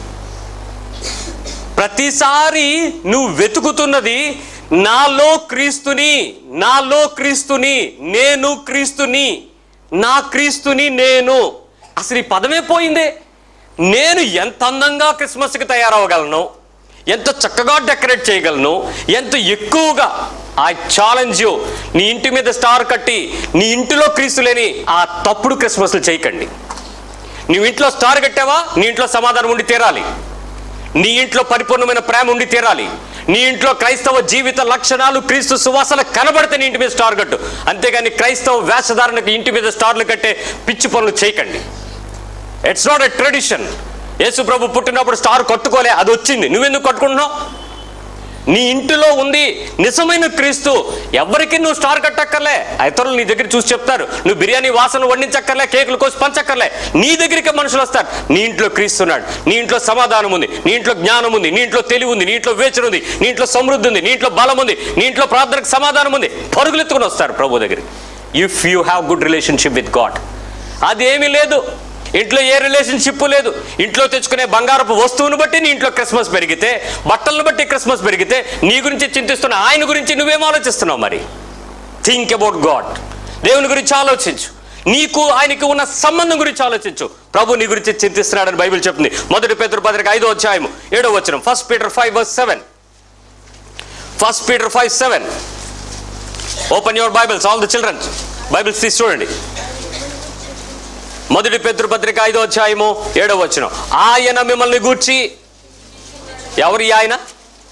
ప్రతిసారి నువ్వు వెతుకుతున్నది నాలో క్రీస్తుని నాలో క్రీస్తుని నేను క్రీస్తుని నా క్రీస్తుని నేను అసలు ఈ పదమే పోయిందే నేను ఎంత అందంగా క్రిస్మస్కి తయారవగలను ఎంత చక్కగా డెకరేట్ చేయగలను ఎంత ఎక్కువగా ఐ ఛాలెంజ్ యూ నీ ఇంటి మీద స్టార్ కట్టి నీ ఇంటిలో క్రీస్తు లేని ఆ తప్పుడు క్రిస్మస్లు చేయకండి నువ్వు ఇంట్లో స్టార్ కట్టావా నీ ఇంట్లో సమాధానం ఉండి తీరాలి నీ ఇంట్లో పరిపూర్ణమైన ప్రేమ ఉండి తీరాలి నీ ఇంట్లో క్రైస్తవ జీవిత లక్షణాలు క్రీస్తు సువాసన కనబడితే నీ ఇంటి మీద స్టార్ కట్టు అంతేగాని క్రైస్తవ వేషధారణకు ఇంటి మీద స్టార్లు కట్టే పిచ్చి పనులు చేయకండి ఇట్స్ నాట్ ఎ ట్రెడిషన్ యేసు ప్రభు పుట్టినప్పుడు స్టార్ కట్టుకోలే అది వచ్చింది నువ్వెందుకు కట్టుకుంటున్నావు నీ ఇంటిలో ఉంది నిజమైన క్రీస్తు ఎవరికి నువ్వు స్టార్ కట్టక్కర్లే ఇతరులు నీ దగ్గర చూసి చెప్తారు నువ్వు బిర్యానీ వాసన వండించక్కర్లే కేకులు కోసి పంచక్కర్లే నీ దగ్గరికి మనుషులు వస్తారు నీ ఇంట్లో క్రీస్తున్నాడు నీ ఇంట్లో సమాధానం ఉంది నీ ఇంట్లో జ్ఞానం ఉంది నీ ఇంట్లో తెలివి ఉంది నీ ఇంట్లో వేచన ఉంది నీ ఇంట్లో సమృద్ధి ఉంది నీ ఇంట్లో బలం ఉంది నీ ఇంట్లో ప్రార్థనకు సమాధానం ఉంది పరుగులెత్తుకుని వస్తారు ప్రభు దగ్గరికి if you have good relationship with God అదేమీ లేదు ఇంట్లో ఏ రిలేషన్షిప్ లేదు ఇంట్లో తెచ్చుకునే బంగారపు వస్తువును బట్టి నీ ఇంట్లో క్రిస్మస్ పెరిగితే బట్టలను బట్టి క్రిస్మస్ పెరిగితే నీ గురించి చింతిస్తున్న ఆయన గురించి నువ్వేం ఆలోచిస్తున్నావు మరి థింక్ అబౌట్ గాడ్ దేవుని గురించి ఆలోచించు నీకు ఆయనకి ఉన్న సంబంధం గురించి ఆలోచించు ప్రభు నీ గురించి చింతిస్తున్నాడని బైబిల్ చెప్తుంది మొదటి పేదరు పత్రిక ఐదో అధ్యాయం ఏడో వచ్చిన first Peter five verse seven first Peter five seven open your Bibles all the children Bibles తీసి చూడండి మొదటి పత్రిక ఐదో అధ్యాయము ఏడో వచ్చిన ఆయన మిమ్మల్ని గూర్చి ఎవరు ఈ ఆయన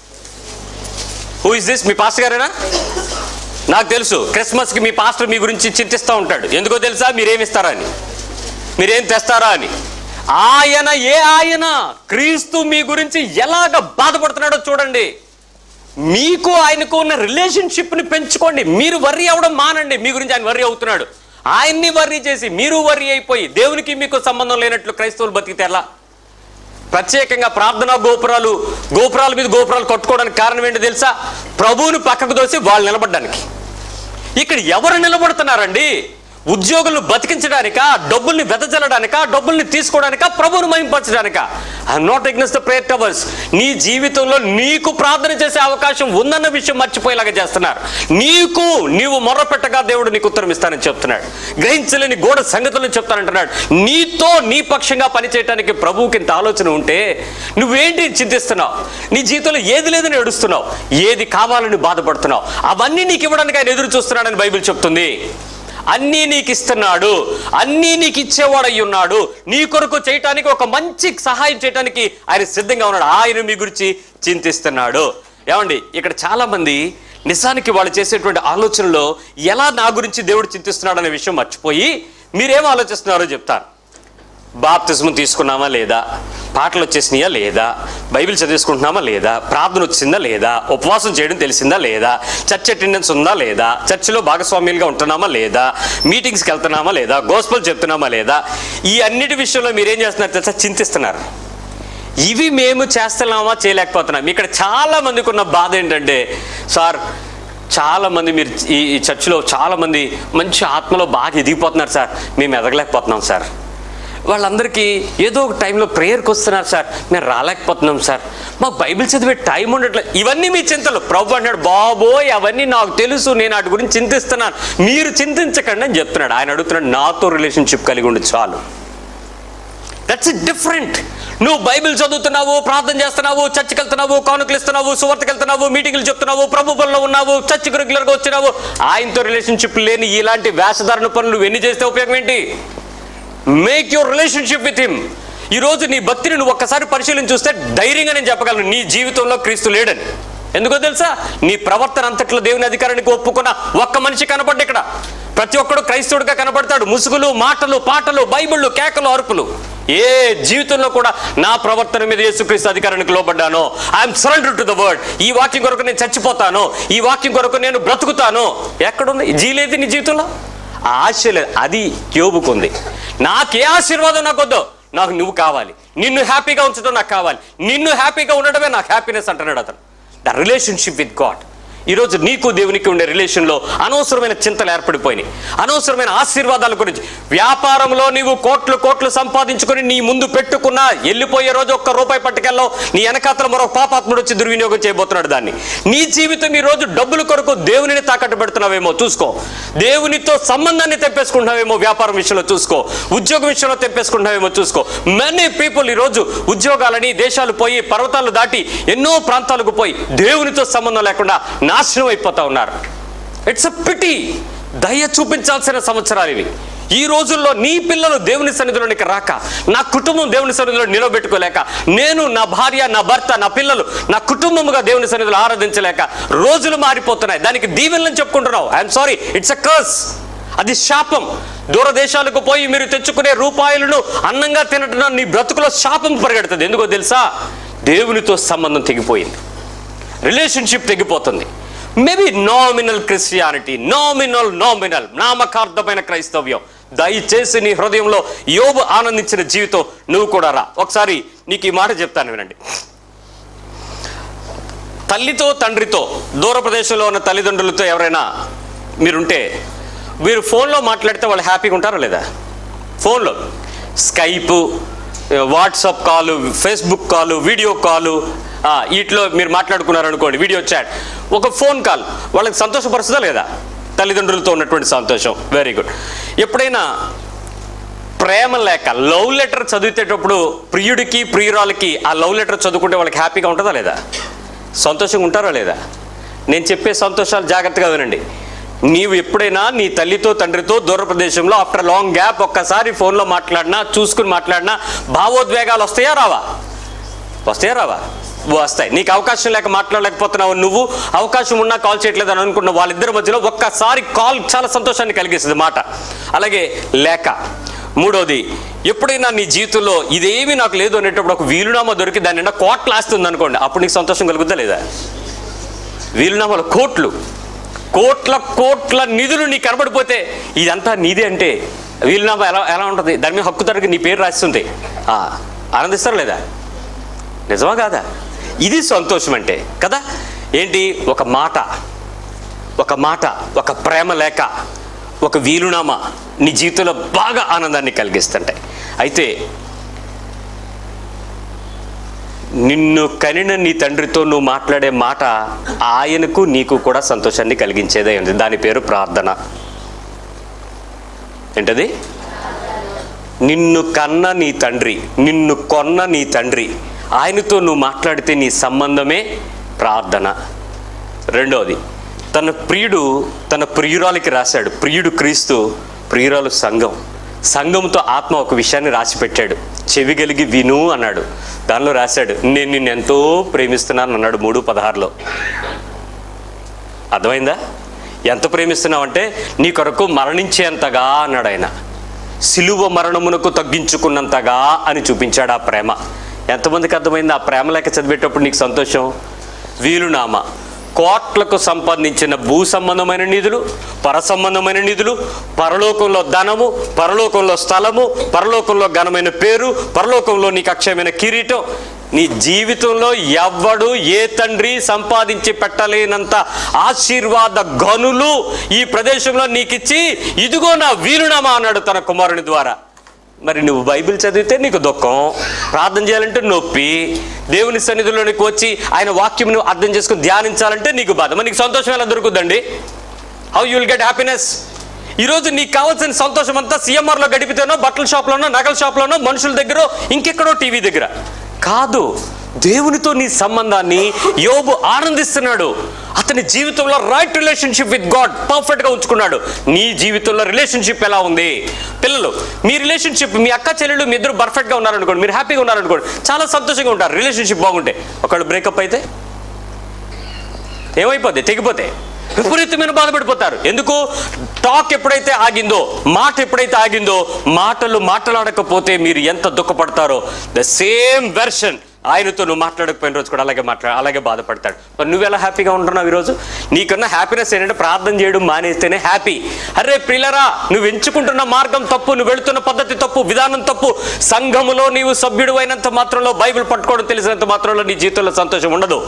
హూ ఇస్ దిస్ మీ పాస్టర్ గారేనా నాకు తెలుసు క్రిస్మస్కి మీ పాస్టర్ మీ గురించి చింతిస్తూ ఉంటాడు ఎందుకో తెలుసా మీరేమిస్తారా అని మీరేం తెస్తారా అని ఆయన ఏ ఆయన క్రీస్తు మీ గురించి ఎలాగ బాధపడుతున్నాడో చూడండి మీకు ఆయనకు ఉన్న రిలేషన్షిప్ని పెంచుకోండి మీరు వర్రీ అవ్వడం మానండి మీ గురించి ఆయన వర్రీ అవుతున్నాడు ఆయన్ని వర్రీ చేసి మీరు వర్రీ అయిపోయి దేవునికి మీకు సంబంధం లేనట్లు క్రైస్తవులు బతికితే ఎలా ప్రత్యేకంగా ప్రార్థనా గోపురాలు గోపురాల మీద గోపురాలు కట్టుకోవడానికి కారణం ఏంటో తెలుసా ప్రభువుని పక్కకు దోసి వాళ్ళు నిలబడడానికి ఇక్కడ ఎవరు నిలబడుతున్నారండి ఉద్యోగులను బతికించడానికా డబ్బుల్ని వెదజల్లడానికా డబ్బుల్ని తీసుకోవడానికా ప్రభువుని మహింపరచడానికా I'm not Agnes the prayer towers నీ జీవితంలో నీకు ప్రార్థన చేసే అవకాశం ఉందన్న విషయం మర్చిపోయేలాగా చేస్తున్నారు నీకు నీవు మొర్రపెట్టగా దేవుడు నీకు ఉత్తరం ఇస్తానని చెప్తున్నాడు గ్రహించలేని గోడ సంగతులను చెప్తానంటున్నాడు నీతో నీ పక్షంగా పనిచేయడానికి ప్రభువుకి ఇంత ఆలోచన ఉంటే నువ్వేంటి చింతిస్తున్నావు నీ జీవితంలో ఏది లేదని ఏడుస్తున్నావు ఏది కావాలని బాధపడుతున్నావు అవన్నీ నీకు ఇవ్వడానికి ఆయన ఎదురు చూస్తున్నాడని బైబిల్ చెప్తుంది అన్నీ నీకు ఇస్తున్నాడు అన్నీ నీకు ఇచ్చేవాడై ఉన్నాడు నీ కొరకు చేయటానికి ఒక మంచి సహాయం చేయటానికి ఆయన సిద్ధంగా ఉన్నాడు ఆయన మీ గురించి చింతిస్తున్నాడు ఏమండి ఇక్కడ చాలా మంది నిజానికి వాళ్ళు చేసేటువంటి ఆలోచనలో ఎలా నా గురించి దేవుడు చింతిస్తున్నాడు అనే విషయం మర్చిపోయి మీరేం ఆలోచిస్తున్నారో చెప్తాను బాప్తిజం తీసుకున్నామా లేదా పాటలు వచ్చేసినాయా లేదా బైబిల్ చదివేసుకుంటున్నామా లేదా ప్రార్థన వచ్చిందా లేదా ఉపవాసం చేయడం తెలిసిందా లేదా చర్చ్ అటెండెన్స్ ఉందా లేదా చర్చిలో భాగస్వామ్యులుగా ఉంటున్నామా లేదా మీటింగ్స్కి వెళ్తున్నామా లేదా గోస్పల్ చెప్తున్నామా లేదా ఈ అన్నిటి విషయంలో మీరేం చేస్తున్నారు తెలుసా చింతిస్తున్నారు ఇవి మేము చేస్తున్నామా చేయలేకపోతున్నాం ఇక్కడ చాలా మందికి ఉన్న బాధ ఏంటంటే సార్ చాలా మంది మీరు ఈ ఈ చర్చిలో చాలా మంది మంచి ఆత్మలో బాగా ఎదిగిపోతున్నారు సార్ మేము ఎదగలేకపోతున్నాం సార్ వాళ్ళందరికీ ఏదో ఒక టైంలో ప్రేయర్కి వస్తున్నారు సార్ మేము రాలేకపోతున్నాం సార్ మాకు బైబిల్ చదివే టైం ఉండట్లేదు ఇవన్నీ మీ చింతలు ప్రభు అంటాడు బాబోయ్ అవన్నీ నాకు తెలుసు నేను వాటి గురించి చింతిస్తున్నాను మీరు చింతించకండి అని చెప్తున్నాడు ఆయన అడుగుతున్నాడు నాతో రిలేషన్షిప్ కలిగి ఉండి చాలు దట్స్ డిఫరెంట్ నువ్వు బైబిల్ చదువుతున్నావు ప్రార్థన చేస్తున్నావు చర్చికి వెళ్తున్నావు కానుకలు ఇస్తున్నావు సువార్తకి వెళ్తున్నావు మీటింగ్లు చెప్తున్నావు ప్రభు పనులు ఉన్నావు చర్చికి రెగ్యులర్గా వచ్చినావు ఆయనతో రిలేషన్షిప్ లేని ఇలాంటి వేషధారణ పనులు నువ్వు ఎన్ని చేస్తే ఉపయోగం ఏంటి make your relationship with him ఈ రోజు నీ భక్తిని నువ్వు ఒక్కసారి పరిశీలన చూస్తే ధైర్యంగా నేను చెప్పగలను నీ జీవితంలో క్రీస్తు లేడని ఎందుకో తెలుసా నీ ప్రవర్తన అంతట్లో దేవుని అధికారానికి ఒప్పుకున్న ఒక్క మనిషి కనపడ్డ ఇక్కడ ప్రతి ఒక్కడు క్రైస్తవుడిగా కనపడతాడు ముసుగులు మాటలు పాటలు బైబిళ్ళు కేకలు అరుపులు ఏ జీవితంలో కూడా నా ప్రవర్తన మీద యేసుక్రీస్తు అధికారానికి లోబడ్డాను I'm surrender to the word ఈ వాక్యం కొరకు నేను చచ్చిపోతాను ఈ వాక్యం కొరకు నేను బ్రతుకుతాను ఎక్కడుంది జీ లేదు నీ జీవితంలో ఆ ఆశ లేదు అది యోబుకుంది నాకే ఆశీర్వాదం నాకు వద్దు నాకు నువ్వు కావాలి నిన్ను హ్యాపీగా ఉంచడం నాకు కావాలి నిన్ను హ్యాపీగా ఉండడమే నాకు హ్యాపీనెస్ అంటున్నాడు అతను ద రిలేషన్షిప్ విత్ గాడ్ ఈరోజు నీకు దేవునికి ఉండే రిలేషన్లో అనవసరమైన చింతలు ఏర్పడిపోయినాయి అనవసరమైన ఆశీర్వాదాల గురించి వ్యాపారంలో నీవు కోట్లు కోట్లు సంపాదించుకొని నీ ముందు పెట్టుకున్నా వెళ్ళిపోయే రోజు ఒక్క రూపాయి పట్టుకెళ్ళావు నీ వెనకాతల మరో పాపాత్ముడు వచ్చి దుర్వినియోగం చేయబోతున్నాడు దాన్ని నీ జీవితం ఈ రోజు డబ్బుల కొరకు దేవునిని తాకట్టు పెడుతున్నావేమో చూసుకో దేవునితో సంబంధాన్ని తెప్పేసుకుంటున్నావేమో వ్యాపారం విషయంలో చూసుకో ఉద్యోగం విషయంలో తెప్పేసుకుంటున్నావేమో చూసుకో మెనీ పీపుల్ ఈ రోజు ఉద్యోగాలని దేశాలు పోయి పర్వతాలు దాటి ఎన్నో ప్రాంతాలకు పోయి దేవునితో సంబంధం లేకుండా నాశనం అయిపోతా ఉన్నారు ఇట్స్ అ పిటి దయ చూపించాల్సిన సంవత్సరాలు ఇవి ఈ రోజుల్లో నీ పిల్లలు దేవుని సన్నిధిలోనికి రాక నా కుటుంబం దేవుని సన్నిధిలో నిలబెట్టుకోలేక నేను నా భార్య నా భర్త నా పిల్లలు నా కుటుంబముగా దేవుని సన్నిధిలో ఆరాధించలేక రోజులు మారిపోతున్నాయి దానికి దీవెనలని చెప్పుకుంటున్నావు I'm sorry it's a curse అది శాపం దూరదేశాలకు పోయి మీరు తెచ్చుకునే రూపాయలను అన్నంగా తినటం నీ బ్రతుకులో శాపం పరిగెడుతుంది ఎందుకో తెలుసా దేవునితో సంబంధం తెగిపోయింది రిలేషన్షిప్ తెగిపోతుంది maybe nominal Christianity nominal nominal నామకార్థమైన క్రైస్తవ్యం దయచేసి నీ హృదయంలో యోబు ఆనందించిన జీవితం నువ్వు కూడా రా ఒకసారి నీకు ఈ మాట చెప్తాను వినండి తల్లితో తండ్రితో దూర ప్రదేశంలో ఉన్న తల్లిదండ్రులతో ఎవరైనా మీరుంటే మీరు ఫోన్లో మాట్లాడితే వాళ్ళు హ్యాపీగా ఉంటారా లేదా ఫోన్లో Skype WhatsApp call Facebook call video call వీటిలో మీరు మాట్లాడుకున్నారు అనుకోండి వీడియో చాట్ ఒక ఫోన్ కాల్ వాళ్ళకి సంతోషపరుస్తుందా లేదా తల్లిదండ్రులతో ఉన్నటువంటి సంతోషం వెరీ గుడ్ ఎప్పుడైనా ప్రేమ లేక లవ్ లెటర్ చదివేటప్పుడు ప్రియుడికి ప్రియురాలకి ఆ లవ్ లెటర్ చదువుకుంటే వాళ్ళకి హ్యాపీగా ఉంటుందా లేదా సంతోషంగా ఉంటారా లేదా నేను చెప్పే సంతోషాలు జాగ్రత్తగా వినండి నీవు ఎప్పుడైనా నీ తల్లితో తండ్రితో దూర ప్రదేశంలో ఆఫ్టర్ లాంగ్ గ్యాప్ ఒక్కసారి ఫోన్లో మాట్లాడినా చూసుకుని మాట్లాడినా భావోద్వేగాలు వస్తాయా రావా వస్తాయా రావా వస్తాయి నీకు అవకాశం లేక మాట్లాడలేకపోతున్నావు నువ్వు అవకాశం ఉన్నా కాల్ చేయట్లేదు అని అనుకున్న వాళ్ళిద్దరి మధ్యలో ఒక్కసారి కాల్ చాలా సంతోషాన్ని కలిగిస్తుంది మాట అలాగే లేక మూడోది ఎప్పుడైనా నీ జీవితంలో ఇదేమీ నాకు లేదు అనేటప్పుడు ఒక వీలునామా దొరికి దాని నిండా కోట్లు ఆస్తుంది అనుకోండి అప్పుడు నీకు సంతోషం కలుగుద్దా లేదా వీలునామాలు కోట్లు కోట్ల కోట్ల నిధులు నీకు కనబడిపోతే ఇదంతా నీదే అంటే వీలునామా ఎలా ఎలా ఉంటుంది దాని మీద హక్కు తరగతి నీ పేరు రాస్తుంది ఆ, ఆనందిస్తారా లేదా నిజమా కాదా ఇది సంతోషం అంటే కదా ఏంటి ఒక మాట ఒక మాట ఒక ప్రేమ లేక ఒక వీలునామా నీ జీవితంలో బాగా ఆనందాన్ని కలిగిస్తుంటాయి అయితే నిన్ను కనిన నీ తండ్రితో నువ్వు మాట్లాడే మాట ఆయనకు నీకు కూడా సంతోషాన్ని కలిగించేదే ఉంది దాని పేరు ప్రార్థన ఏంటది నిన్ను కన్న నీ తండ్రి నిన్ను కొన్న నీ తండ్రి ఆయనతో నువ్వు మాట్లాడితే నీ సంబంధమే ప్రార్థన రెండవది తన ప్రియుడు తన ప్రియురాలికి రాశాడు ప్రియుడు క్రీస్తు ప్రియురాలు సంఘం సంఘంతో ఆత్మ ఒక విషయాన్ని రాసి పెట్టాడు చెవి కలిగి విను అన్నాడు దానిలో రాశాడు నేను నిన్ను ఎంతో ప్రేమిస్తున్నాను అన్నాడు మూడు పదహారులో అర్థమైందా ఎంత ప్రేమిస్తున్నావంటే నీ కొరకు మరణించేంతగా అన్నాడు ఆయన సిలువ మరణమునకు తగ్గించుకున్నంతగా అని చూపించాడు ఆ ప్రేమ ఎంతమందికి అర్థమైంది ఆ ప్రేమ లేక చదివేటప్పుడు నీకు సంతోషం వీలునామా కోట్లకు సంబంధించిన భూ సంబంధమైన నిధులు పర సంబంధమైన నిధులు పరలోకంలో ధనము పరలోకంలో స్థలము పరలోకంలో ఘనమైన పేరు పరలోకంలో నీకు అక్షయమైన కిరీటం నీ జీవితంలో ఎవ్వడు ఏ తండ్రి సంపాదించి పెట్టలేనంత ఆశీర్వాద గనులు ఈ ప్రదేశంలో నీకిచ్చి ఇదిగో నా వీరునామా అన్నాడు తన కుమారుని ద్వారా మరి నువ్వు బైబిల్ చదివితే నీకు దుఃఖం ప్రార్థన చేయాలంటే నొప్పి దేవుని సన్నిధిలోనికి వచ్చి ఆయన వాక్యం అర్థం చేసుకుని ధ్యానించాలంటే నీకు బాధ మరి నీకు సంతోషం ఎలా దొరుకుతుందండి how you will get happiness ఈరోజు నీకు కావాల్సిన సంతోషం అంతా సిఎంఆర్లో గడిపితేనో బట్టల షాప్లోనో నగల షాప్లోనో మనుషుల దగ్గర ఇంకెక్కడో టీవీ దగ్గర కాదు దేవునితో నీ సంబంధాన్ని యోబు ఆనందిస్తున్నాడు అతని జీవితంలో రైట్ రిలేషన్షిప్ విత్ గాడ్ పర్ఫెక్ట్గా ఉంచుకున్నాడు నీ జీవితంలో రిలేషన్షిప్ ఎలా ఉంది పిల్లలు మీ రిలేషన్షిప్ మీ అక్క చెల్లెలు మీ ఇద్దరు పర్ఫెక్ట్గా ఉన్నారనుకోండి మీరు హ్యాపీగా ఉన్నారనుకోండి చాలా సంతోషంగా ఉంటారు రిలేషన్షిప్ బాగుంటే ఒకళ్ళు బ్రేకప్ అయితే ఏమైపోద్ది తెగిపోతే విపరీతమైన బాధపడిపోతారు ఎందుకు టాక్ ఎప్పుడైతే ఆగిందో మాట ఎప్పుడైతే ఆగిందో మాటలు మాట్లాడకపోతే మీరు ఎంత దుఃఖపడతారో ద సేమ్ వెర్షన్ ఆయనతో నువ్వు మాట్లాడకపోయిన రోజు కూడా అలాగే మాట్లా అలాగే బాధపడతాడు మరి నువ్వు ఎలా హ్యాపీగా ఉంటున్నావు ఈరోజు నీకున్న హ్యాపీనెస్ ఏంటంటే ప్రార్థన చేయడం మానేస్తేనే హ్యాపీ అరే ప్రిలరా నువ్వు ఎంచుకుంటున్న మార్గం తప్పు నువ్వు వెళుతున్న పద్ధతి తప్పు విధానం తప్పు సంఘములో నీవు సభ్యుడు అయినంత మాత్రంలో బైబిల్ పట్టుకోవడం తెలిసినంత మాత్రంలో నీ జీవితంలో సంతోషం ఉండదు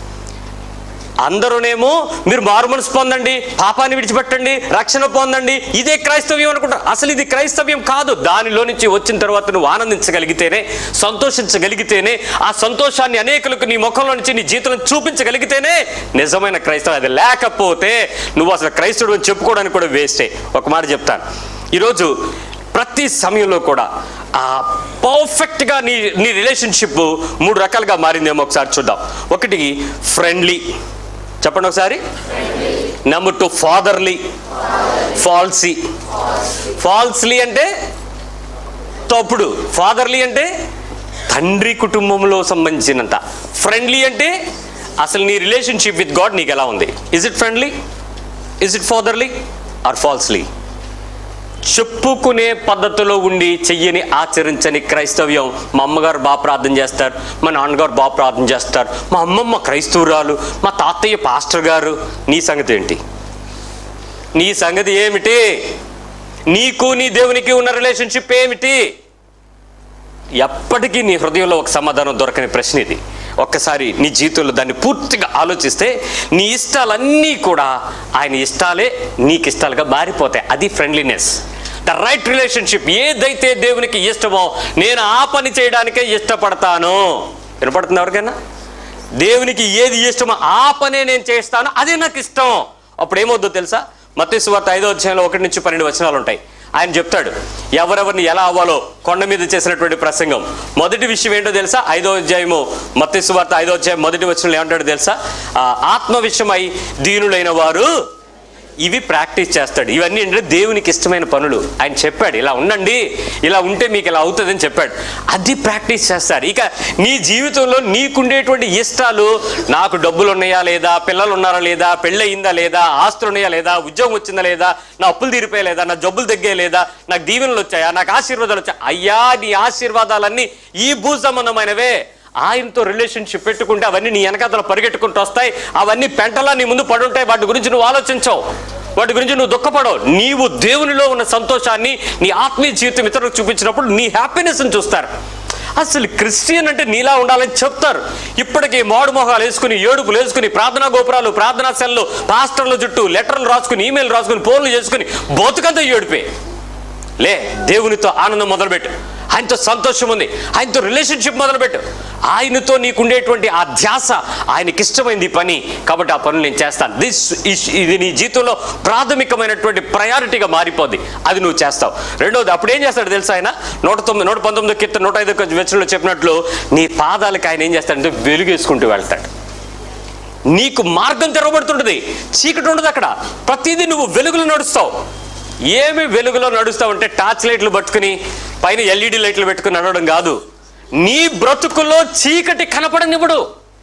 అందరూనేమో మీరు మారుమనసు పొందండి పాపాన్ని విడిచిపెట్టండి రక్షణ పొందండి ఇదే క్రైస్తవ్యం అనుకుంటారు అసలు ఇది క్రైస్తవ్యం కాదు దానిలో నుంచి వచ్చిన తర్వాత నువ్వు ఆనందించగలిగితేనే సంతోషించగలిగితేనే ఆ సంతోషాన్ని అనేకులకు నీ ముఖంలో నుంచి నీ జీవితంలో చూపించగలిగితేనే నిజమైన క్రైస్తవం అది లేకపోతే నువ్వు అసలు క్రైస్తవుడు అని చెప్పుకోవడానికి కూడా వేస్టే ఒక మాట చెప్తాను ఈరోజు ప్రతి సమయంలో కూడా ఆ పర్ఫెక్ట్గా నీ నీ రిలేషన్షిప్ మూడు రకాలుగా మారిందేమో ఒకసారి చూద్దాం ఒకటి ఫ్రెండ్లీ చెప్పండి ఒకసారి number two fatherly falsely falsely అంటే తప్పుడు ఫాదర్లీ అంటే తండ్రి కుటుంబంలో సంబంధించినంత ఫ్రెండ్లీ అంటే అసలు నీ రిలేషన్షిప్ విత్ గాడ్ నీకు ఎలా ఉంది is it friendly is it fatherly or falsely చెప్పుకునే పద్ధతిలో ఉండి చెయ్యని ఆచరించని క్రైస్తవ్యం మా అమ్మగారు బాగా ప్రార్థన చేస్తారు మా నాన్నగారు బాగా ప్రార్థన చేస్తారు మా అమ్మమ్మ క్రైస్తవురాలు మా తాతయ్య పాస్టర్ గారు నీ సంగతి ఏంటి నీ సంగతి ఏమిటి నీకు నీ దేవునికి ఉన్న రిలేషన్షిప్ ఏమిటి ఎప్పటికీ నీ హృదయంలో ఒక సమాధానం దొరకని ప్రశ్న ఇది ఒక్కసారి నీ జీవితంలో దాన్ని పూర్తిగా ఆలోచిస్తే నీ ఇష్టాలన్నీ కూడా ఆయన ఇష్టాలే నీకు ఇష్టాలుగా మారిపోతాయి అది ఫ్రెండ్లీనెస్ ద రైట్ రిలేషన్షిప్ ఏదైతే దేవునికి ఇష్టమో నేను ఆ పని చేయడానికే ఇష్టపడతాను వినపడుతుంది ఎవరికైనా దేవునికి ఏది ఇష్టమో ఆ పనే నేను చేస్తాను అదే నాకు ఇష్టం అప్పుడు ఏమవుద్దో తెలుసా మత్స్సు వార్త ఐదో అధ్యాయంలో ఒకటి నుంచి పన్నెండు వచనాలు ఉంటాయి ఆయన చెప్తాడు ఎవరెవరిని ఎలా అవ్వాలో కొండ మీద చేసినటువంటి ప్రసంగం మొదటి విషయం ఏంటో తెలుసా ఐదో అధ్యాయము మత్స్సు వార్త ఐదో అధ్యాయం మొదటి వచనంలో ఏమంటాడు తెలుసా ఆ, ఆత్మ విషయమై దీనులైన వారు ఇవి ప్రాక్టీస్ చేస్తాడు ఇవన్నీ ఏంటంటే దేవునికి ఇష్టమైన పనులు ఆయన చెప్పాడు ఇలా ఉండండి ఇలా ఉంటే మీకు ఇలా అవుతుందని చెప్పాడు అది ప్రాక్టీస్ చేస్తారు ఇక నీ జీవితంలో నీకుండేటువంటి ఇష్టాలు నాకు డబ్బులు ఉన్నాయా లేదా పిల్లలు ఉన్నారా లేదా పెళ్ళయిందా లేదా ఆస్తులు ఉన్నాయా లేదా ఉద్యోగం వచ్చిందా లేదా నా అప్పులు తీరిపోయా లేదా నా జబ్బులు తగ్గే లేదా నాకు దీవెనలు వచ్చాయా నాకు ఆశీర్వాదాలు వచ్చాయా అయ్యా నీ ఆశీర్వాదాలన్నీ ఈ భూ సంబంధమైనవే ఆయనతో రిలేషన్షిప్ పెట్టుకుంటే అవన్నీ నీ వెనకాతలు పరిగెట్టుకుంటూ వస్తాయి అవన్నీ పెంటలా నీ ముందు పడుంటాయి వాటి గురించి నువ్వు ఆలోచించవు వాటి గురించి నువ్వు దుఃఖపడవు నీవు దేవునిలో ఉన్న సంతోషాన్ని నీ ఆత్మీయ జీవితం ఇతరులకు చూపించినప్పుడు నీ హ్యాపీనెస్ని చూస్తారు అసలు క్రిస్టియన్ అంటే నీలా ఉండాలని చెప్తారు ఇప్పటికీ మాడు మొహాలు వేసుకుని ఏడుపులు వేసుకుని ప్రార్థనా గోపురాలు ప్రార్థనా సెల్లు పాస్టర్ల చుట్టూ లెటర్లు రాసుకుని ఈమెయిల్ రాసుకుని ఫోన్లు చేసుకుని బతుకంతా ఏడిపే లే దేవునితో ఆనందం మొదలుపెట్టు ఆయనతో సంతోషం ఉంది ఆయనతో రిలేషన్షిప్ మొదలుపెట్టు ఆయనతో నీకుండేటువంటి ఆ ధ్యాస ఆయనకి ఇష్టమైంది ఈ పని కాబట్టి ఆ పనులు నేను చేస్తాను దిస్ ఇది నీ జీవితంలో ప్రాథమికమైనటువంటి ప్రయారిటీగా మారిపోద్ది అది నువ్వు చేస్తావు రెండోది అప్పుడు ఏం చేస్తాడు తెలుసా ఆయన నూట తొమ్మిది నూట పంతొమ్మిది కీర్తన నూట ఐదు వెచ్చలో చెప్పినట్లు నీ పాదాలకు ఆయన ఏం చేస్తాడంటే వెలుగేసుకుంటూ వెళ్తాడు నీకు మార్గం తెరవబడుతుంటుంది చీకటి ఉండదు అక్కడ ప్రతిదీ నువ్వు వెలుగులో నడుస్తావు ఏమి వెలుగులో నడుస్తావు అంటే టార్చ్ లైట్లు పట్టుకుని పైన ఎల్ఈడి లైట్లు పెట్టుకుని నడవడం కాదు నీ బ్రతుకులో చీకటి కనపడనివ్వడు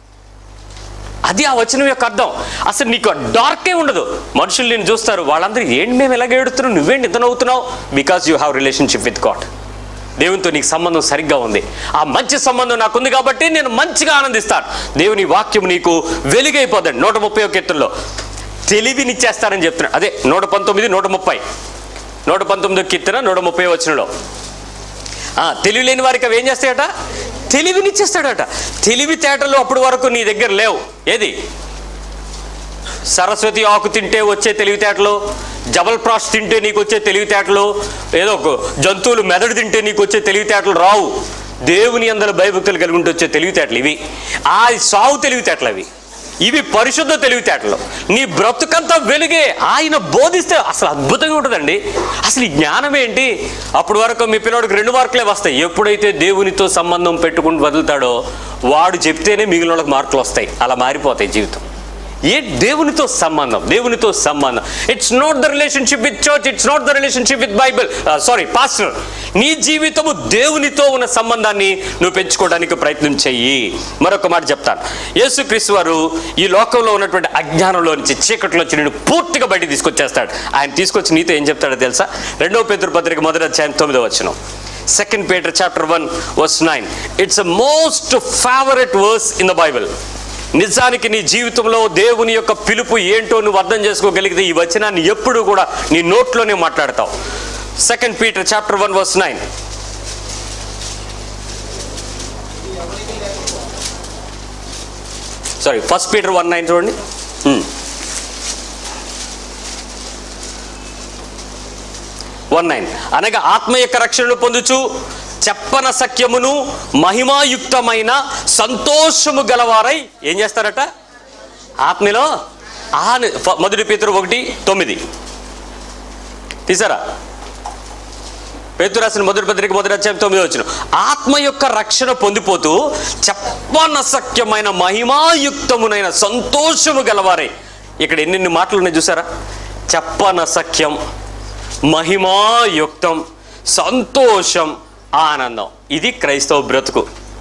అది ఆ వచనం యొక్క అర్థం అసలు నీకు డార్కే ఉండదు మనుషులు నేను చూస్తారు వాళ్ళందరూ ఏంటి మేము ఎలాగ ఏడుతున్నావు నువ్వేంటి ఇంత నవ్వుతున్నావు because you have relationship with God దేవునితో నీకు సంబంధం సరిగ్గా ఉంది ఆ మంచి సంబంధం నాకు ఉంది కాబట్టి నేను మంచిగా ఆనందిస్తాను దేవుని వాక్యం నీకు వెలుగైపోదండి నూట ముప్పై ఒక కీర్తనలో తెలివినిచ్చేస్తానని చెప్తున్నాడు అదే నూట పంతొమ్మిది నూట ముప్పై నూట పంతొమ్మిది కీర్తన నూట ముప్పై వచ్చినలో తెలివి లేని వారికి అవి ఏం చేస్తాయట తెలివినిచ్చేస్తాడట తెలివితేటలు అప్పటి వరకు నీ దగ్గర లేవు ఏది సరస్వతి ఆకు తింటే వచ్చే తెలివితేటలు జబల్ ప్రాష్ తింటే నీకు వచ్చే తెలివితేటలు ఏదో ఒక జంతువులు మెదడు తింటే నీకు వచ్చే తెలివితేటలు రావు దేవుని అందరి భయభక్తులు కలిగి ఉంటే వచ్చే తెలివితేటలు ఇవి ఆ సావు తెలివితేటలు అవి ఇవి పరిశుద్ధ తెలివితేటలు నీ బ్రతుకంతా వెలుగే ఆయన బోధిస్తే అసలు అద్భుతంగా ఉంటుందండి అసలు ఈ జ్ఞానం ఏంటి అప్పటి వరకు మీ పిల్లడికి రెండు మార్కులే వస్తాయి ఎప్పుడైతే దేవునితో సంబంధం పెట్టుకుని వదులుతాడో వాడు చెప్తేనే మిగిలిన వాళ్ళకి మార్కులు వస్తాయి అలా మారిపోతాయి జీవితం ఏ దేవునితో సంబంధం దేవునితో సంబంధం it's not the relationship with church it's not the relationship with Bible sorry pastor నీ జీవితము దేవునితో ఉన్న సంబంధాన్ని నువ్వు పెంచుకోవడానికి ప్రయత్నం చెయ్యి మరొక మాట చెప్తాను యేసుక్రీస్తు వారు ఈ లోకంలో ఉన్నటువంటి అజ్ఞానంలో నుంచి చీకట్లో నుంచి నేను పూర్తిగా బయటికి తీసుకొచ్చేస్తాడు ఆయన తీసుకొచ్చి నీతో ఏం చెప్తాడో తెలుసా రెండవ పేతురు పత్రిక మొదటి అధ్యాయం తొమ్మిదో వచ్చిన second Peter chapter one verse nine it's a most favourite verse in the Bible నిజానికి నీ జీవితంలో దేవుని యొక్క పిలుపు ఏంటో నువ్వు అర్థం చేసుకోగలిగితే ఈ వచనాన్ని ఎప్పుడు కూడా నీ నోట్లోనే మాట్లాడతావు second Peter chapter one verse nine sorry first Peter one nine చూడండి వన్ నైన్ అనగా ఆత్మ యొక్క రక్షణను పొందుచు చెప్పన సఖ్యమును మహిమాయుక్తమైన సంతోషము గలవారై ఏం చేస్తారట ఆత్మలో ఆన ఫ- మొదటి పేతురు ఒకటి తొమ్మిది తీసారా పేతురు రాసిన మొదటి పత్రిక మొదటి అధ్యాయం తొమ్మిది వచ్చిన ఆత్మ యొక్క రక్షణ పొందిపోతూ చెప్పనసక్యమైన మహిమాయుక్తమునైన సంతోషము గలవారే ఇక్కడ ఎన్నెన్ని మాటలు ఉన్నాయి చూసారా చెప్పనసక్యం మహిమాయుక్తం సంతోషం ఆనందం ఇది క్రైస్తవ బ్రతుకు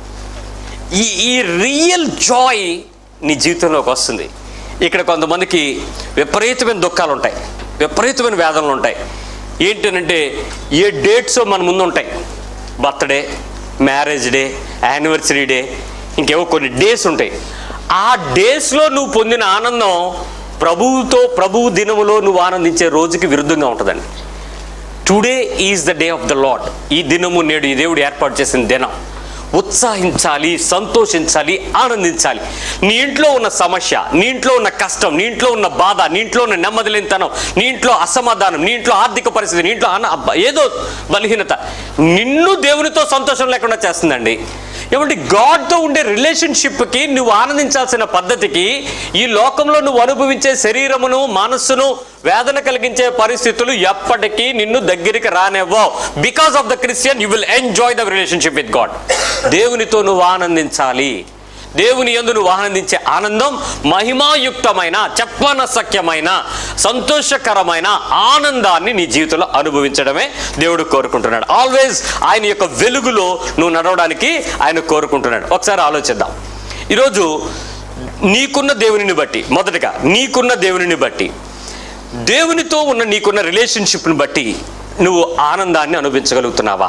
ఈ ఈ రియల్ జాయ్ నీ జీవితంలోకి వస్తుంది ఇక్కడ కొంతమందికి విపరీతమైన దుఃఖాలు ఉంటాయి విపరీతమైన వేదనలు ఉంటాయి ఏంటనంటే ఏ డేట్స్ మన ముందు ఉంటాయి birthday marriage day anniversary day ఇంకేవో కొన్ని డేస్ ఉంటాయి ఆ డేస్లో నువ్వు పొందిన ఆనందం ప్రభువుతో ప్రభువు దినములో నువ్వు ఆనందించే రోజుకి విరుద్ధంగా ఉంటుందండి today is the day of the Lord ఈ దినము నేడు ఈ దేవుడు ఏర్పాటు చేసిన దినం ఉత్సాహించాలి సంతోషించాలి ఆనందించాలి నీ ఇంట్లో ఉన్న సమస్య నీ ఇంట్లో ఉన్న కష్టం నీ ఇంట్లో ఉన్న బాధ నీ ఇంట్లో ఉన్న నెమ్మదిలేనితనం నీ ఇంట్లో అసమాధానం నీ ఇంట్లో ఆర్థిక పరిస్థితి నీ ఇంట్లో అన్న అబ్బ- ఏదో బలహీనత నిన్ను దేవునితో సంతోషం లేకుండా చేస్తుందండి ఏమంటే గాడ్తో ఉండే రిలేషన్షిప్కి నువ్వు ఆనందించాల్సిన పద్ధతికి ఈ లోకంలో నువ్వు అనుభవించే శరీరమును మనస్సును వేదన కలిగించే పరిస్థితులు ఎప్పటికీ నిన్ను దగ్గరికి రానివ్వవు because of the Christian you will enjoy the relationship with God దేవునితో నువ్వు ఆనందించాలి దేవుని యందు నువ్వు ఆనందించే ఆనందం మహిమాయుక్తమైన చెప్పనసక్యమైన సంతోషకరమైన ఆనందాన్ని నీ జీవితంలో అనుభవించడమే దేవుడు కోరుకుంటున్నాడు ఆల్వేస్ ఆయన యొక్క వెలుగులో నువ్వు నడవడానికి ఆయన కోరుకుంటున్నాడు ఒకసారి ఆలోచిద్దాం ఈరోజు నీకున్న దేవునిని బట్టి మొదటగా నీకున్న దేవునిని బట్టి దేవునితో ఉన్న నీకున్న రిలేషన్షిప్ని బట్టి నువ్వు ఆనందాన్ని అనుభవించగలుగుతున్నావా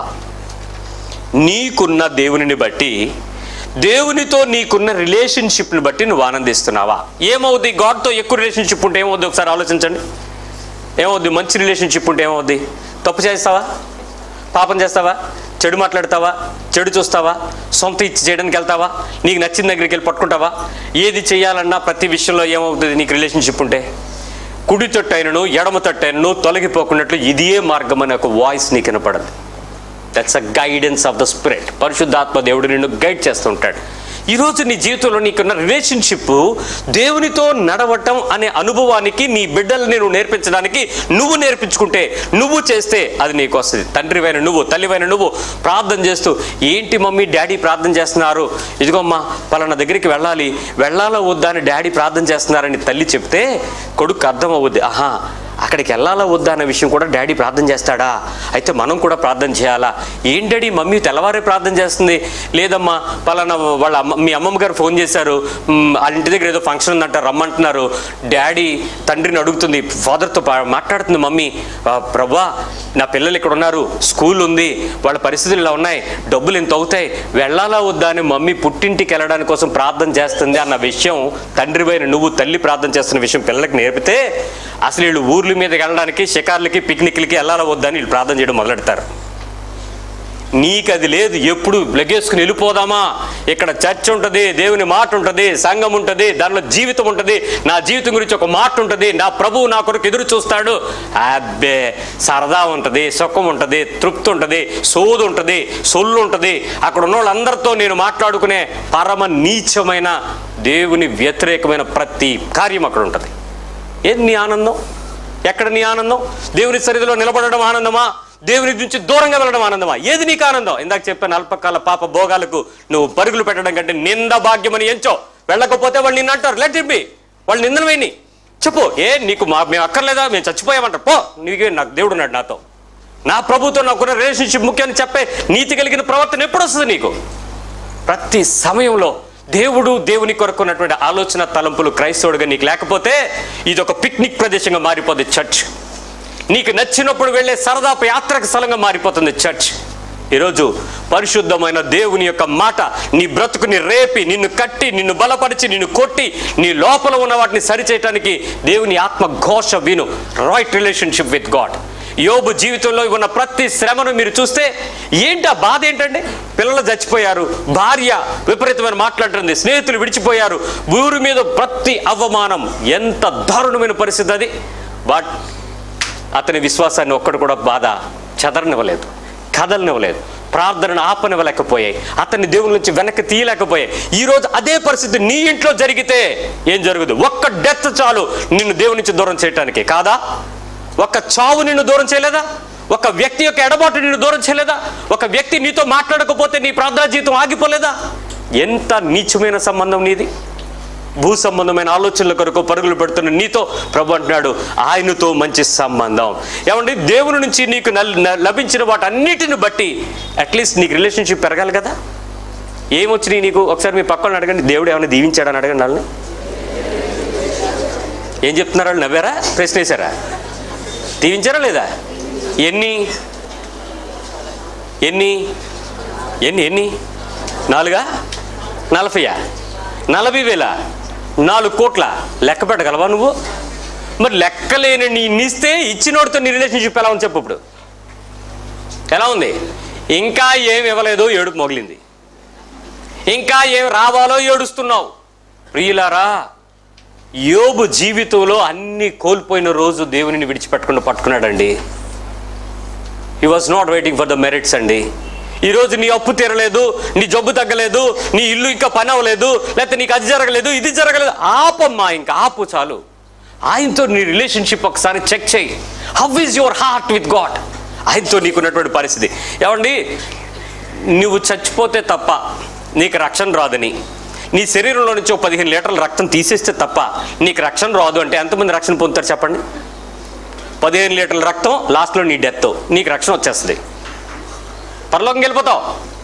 నీకున్న దేవునిని బట్టి దేవునితో నీకున్న రిలేషన్షిప్ని బట్టి నువ్వు ఆనందిస్తున్నావా ఏమవుద్ది గాడ్తో ఎక్కువ రిలేషన్షిప్ ఉంటే ఏమవుద్ది ఒకసారి ఆలోచించండి ఏమవుద్ది మంచి రిలేషన్షిప్ ఉంటే ఏమవుద్ది తప్పు చేస్తావా పాపం చేస్తావా చెడు మాట్లాడతావా చెడు చూస్తావా సొంత ఇచ్చి చేయడానికి వెళ్తావా నీకు నచ్చిన దగ్గరికి వెళ్ళి పట్టుకుంటావా ఏది చేయాలన్నా ప్రతి విషయంలో ఏమవుతుంది నీకు రిలేషన్షిప్ ఉంటే కుడి తొట్టైనను ఎడమ తొట్టైనను తొలగిపోకున్నట్లు ఇదియే మార్గం అనే ఒక వాయిస్ నీకు వినపడదు that's a guidance of the spirit పరిశుద్ధాత్మ దేవుడు నిన్ను గైడ్ చేస్తుంటాడు ఈరోజు నీ జీవితంలో నీకున్న రిలేషన్షిప్ దేవునితో నడవటం అనే అనుభవానికి నీ బిడ్డల్ని నువ్వు నేర్పించడానికి నువ్వు నేర్పించుకుంటే నువ్వు చేస్తే అది నీకు వస్తుంది తండ్రివైన నువ్వు తల్లివైన నువ్వు ప్రార్థన చేస్తూ ఏంటి మమ్మీ డాడీ ప్రార్థన చేస్తున్నారు ఇదిగోమ్మా పలానా దగ్గరికి వెళ్ళాలి వెళ్ళాలా వద్దా అని డాడీ ప్రార్థన చేస్తున్నారని తల్లి చెప్తే కొడుకు అర్థం అవుద్ది ఆహా అక్కడికి వెళ్ళాలా వద్దా అన్న విషయం కూడా డాడీ ప్రార్థన చేస్తాడా అయితే మనం కూడా ప్రార్థన చేయాలా ఏం డాడీ మమ్మీ తెల్లవారే ప్రార్థన చేస్తుంది లేదమ్మా పలానా వాళ్ళ అమ్మ మీ అమ్మమ్మ గారు ఫోన్ చేశారు మ్, వాళ్ళ ఇంటి దగ్గర ఏదో ఫంక్షన్ ఉందంట రమ్మంటున్నారు డాడీ తండ్రిని అడుగుతుంది ఫాదర్తో మాట్లాడుతుంది మమ్మీ "ఆ, ప్రభా నా పిల్లలు ఇక్కడ ఉన్నారు స్కూల్ ఉంది వాళ్ళ పరిస్థితులు ఇలా ఉన్నాయి డబ్బులు ఇంత అవుతాయి వెళ్ళాలా వద్దా అని మమ్మీ పుట్టింటికి వెళ్ళడానికి కోసం ప్రార్థన చేస్తుంది అన్న విషయం తండ్రివైన నువ్వు తల్లి ప్రార్థన చేస్తున్న విషయం పిల్లలకి నేర్పితే అసలు వీళ్ళు ఊర్ల మీదకి వెళ్ళడానికి షికార్లకి పిక్నిక్లకి వెళ్ళాలా వద్దని వీళ్ళు ప్రార్థన చేయడం మొదలెడతారు నీకు అది లేదు ఎప్పుడు లెగేసుకుని వెళ్ళిపోదామా ఇక్కడ చర్చ్ ఉంటుంది దేవుని మాట ఉంటుంది సంఘం ఉంటుంది దానిలో జీవితం ఉంటుంది నా జీవితం గురించి ఒక మాట ఉంటుంది నా ప్రభువు నా కొరకు ఎదురు చూస్తాడు అబ్బే సరదా ఉంటుంది సుఖం ఉంటుంది తృప్తి ఉంటుంది సోదు ఉంటుంది సొల్లు ఉంటుంది అక్కడ ఉన్న వాళ్ళందరితో నేను మాట్లాడుకునే పరమ నీచమైన దేవుని వ్యతిరేకమైన ప్రతి కార్యం అక్కడ ఉంటుంది ఏది నీ ఆనందం ఎక్కడ నీ ఆనందం దేవుని సరిధిలో నిలబడడం ఆనందమా దేవుని నుంచి దూరంగా వెళ్ళడం ఆనందమా ఏది నీకు ఆనందం ఇందాక చెప్పాను అల్పకాల పాప భోగాలకు నువ్వు పరుగులు పెట్టడం కంటే నింద భాగ్యమని ఎంచో వెళ్ళకపోతే వాళ్ళు నిన్ను అంటారు లెట్ ఇట్ బి వాళ్ళు నిందలు వేయని చెప్పు ఏ నీకు మా మేము అక్కర్లేదా మేము చచ్చిపోయామంటారు పో నీకే నాకు దేవుడు ఉన్నాడు నాతో నా ప్రభుతో నాకున్న రిలేషన్షిప్ ముఖ్యాన్ని చెప్పే నీతి కలిగిన ప్రవర్తన ఎప్పుడు వస్తుంది నీకు ప్రతి సమయంలో దేవుడు దేవుని కొరకు ఉన్నటువంటి ఆలోచన తలంపులు క్రైస్తవుడిగా నీకు లేకపోతే ఇది ఒక పిక్నిక్ ప్రదేశంగా మారిపోతుంది చర్చ్ నీకు నచ్చినప్పుడు వెళ్ళే సరదాపు యాత్రకు స్థలంగా మారిపోతుంది చర్చ్ ఈరోజు పరిశుద్ధమైన దేవుని యొక్క మాట నీ బ్రతుకుని రేపి నిన్ను కట్టి నిన్ను బలపరిచి నిన్ను కొట్టి నీ లోపల ఉన్న వాటిని సరిచేయటానికి దేవుని ఆత్మ ఘోష విను రైట్ రిలేషన్షిప్ విత్ గాడ్ యోబు జీవితంలో ఉన్న ప్రతి శ్రమను మీరు చూస్తే ఏంటి ఆ బాధ ఏంటండి పిల్లలు చచ్చిపోయారు భార్య విపరీతమైన మాట్లాడుతుంది స్నేహితులు విడిచిపోయారు ఊరి మీద ప్రతి అవమానం ఎంత దారుణమైన పరిస్థితి అది బట్ అతని విశ్వాసాన్ని ఒక్కడు కూడా బాధ చెదరనివ్వలేదు కదలనివ్వలేదు ప్రార్థనను ఆపనివ్వలేకపోయాయి అతన్ని దేవుని నుంచి వెనక్కి తీయలేకపోయాయి ఈరోజు అదే పరిస్థితి నీ ఇంట్లో జరిగితే ఏం జరుగుదు ఒక్క డెత్ చాలు నిన్ను దేవుని నుంచి దూరం చేయటానికి కాదా ఒక చావు నిన్ను దూరం చేయలేదా ఒక వ్యక్తి యొక్క ఎడబాటు నిన్ను దూరం చేయలేదా ఒక వ్యక్తి నీతో మాట్లాడకపోతే నీ ప్రార్థనా జీవితం ఆగిపోలేదా ఎంత నీచమైన సంబంధం నీది భూ సంబంధమైన ఆలోచనల కొరకు పరుగులు పెడుతున్న నీతో ప్రభు అంటున్నాడు ఆయనతో మంచి సంబంధం ఏమండి దేవుని నుంచి నీకు నల్- న- లభించిన వాటన్నిటిని బట్టి అట్లీస్ట్ నీకు రిలేషన్షిప్ పెరగాలి కదా ఏమొచ్చినాయి నీకు ఒకసారి మీ పక్కన అడగండి దేవుడు ఏమైనా దీవించాడని అడగండి వాళ్ళని ఏం చెప్తున్నారు వాళ్ళు నవ్వారా ప్రశ్న వేశారా దీవించారా లేదా ఎన్ని ఎన్ని ఎన్ని ఎన్ని నాలుగా నలభైయా నలభై వేల నాలుగు కోట్ల లెక్క పెట్టగలవా నువ్వు మరి లెక్కలేని నీ ఇస్తే ఇచ్చినోడితో నీ రిలేషన్షిప్ ఎలా ఉంది చెప్పు ఇప్పుడు ఎలా ఉంది ఇంకా ఏం ఇవ్వలేదు ఏడుపు మొగిలింది ఇంకా ఏం రావాలో ఏడుస్తున్నావు ప్రియులారా యోబు జీవితంలో అన్ని కోల్పోయిన రోజు దేవునిని విడిచిపెట్టకుండా పట్టుకున్నాడండి he was not waiting for the merits అండి ఈరోజు నీ అప్పు తీరలేదు నీ జబ్బు తగ్గలేదు నీ ఇల్లు ఇంకా పని అవ్వలేదు లేకపోతే నీకు అది జరగలేదు ఇది జరగలేదు ఆపమ్మా ఇంకా ఆపు చాలు ఆయనతో నీ రిలేషన్షిప్ ఒకసారి చెక్ చేయి how is your heart with God ఆయనతో నీకున్నటువంటి పరిస్థితి ఏమండి నువ్వు చచ్చిపోతే తప్ప నీకు రక్షణ రాదని నీ శరీరంలో నుంచి ఒక పదిహేను లీటర్ల రక్తం తీసేస్తే తప్ప నీకు రక్షణ రాదు అంటే ఎంతమంది రక్షణ పొందుతారు చెప్పండి పదిహేను లీటర్ల రక్తం లాస్ట్లో నీ డెత్ నీకు రక్షణ వచ్చేస్తుంది పరలోకం వెళ్ళిపోతావు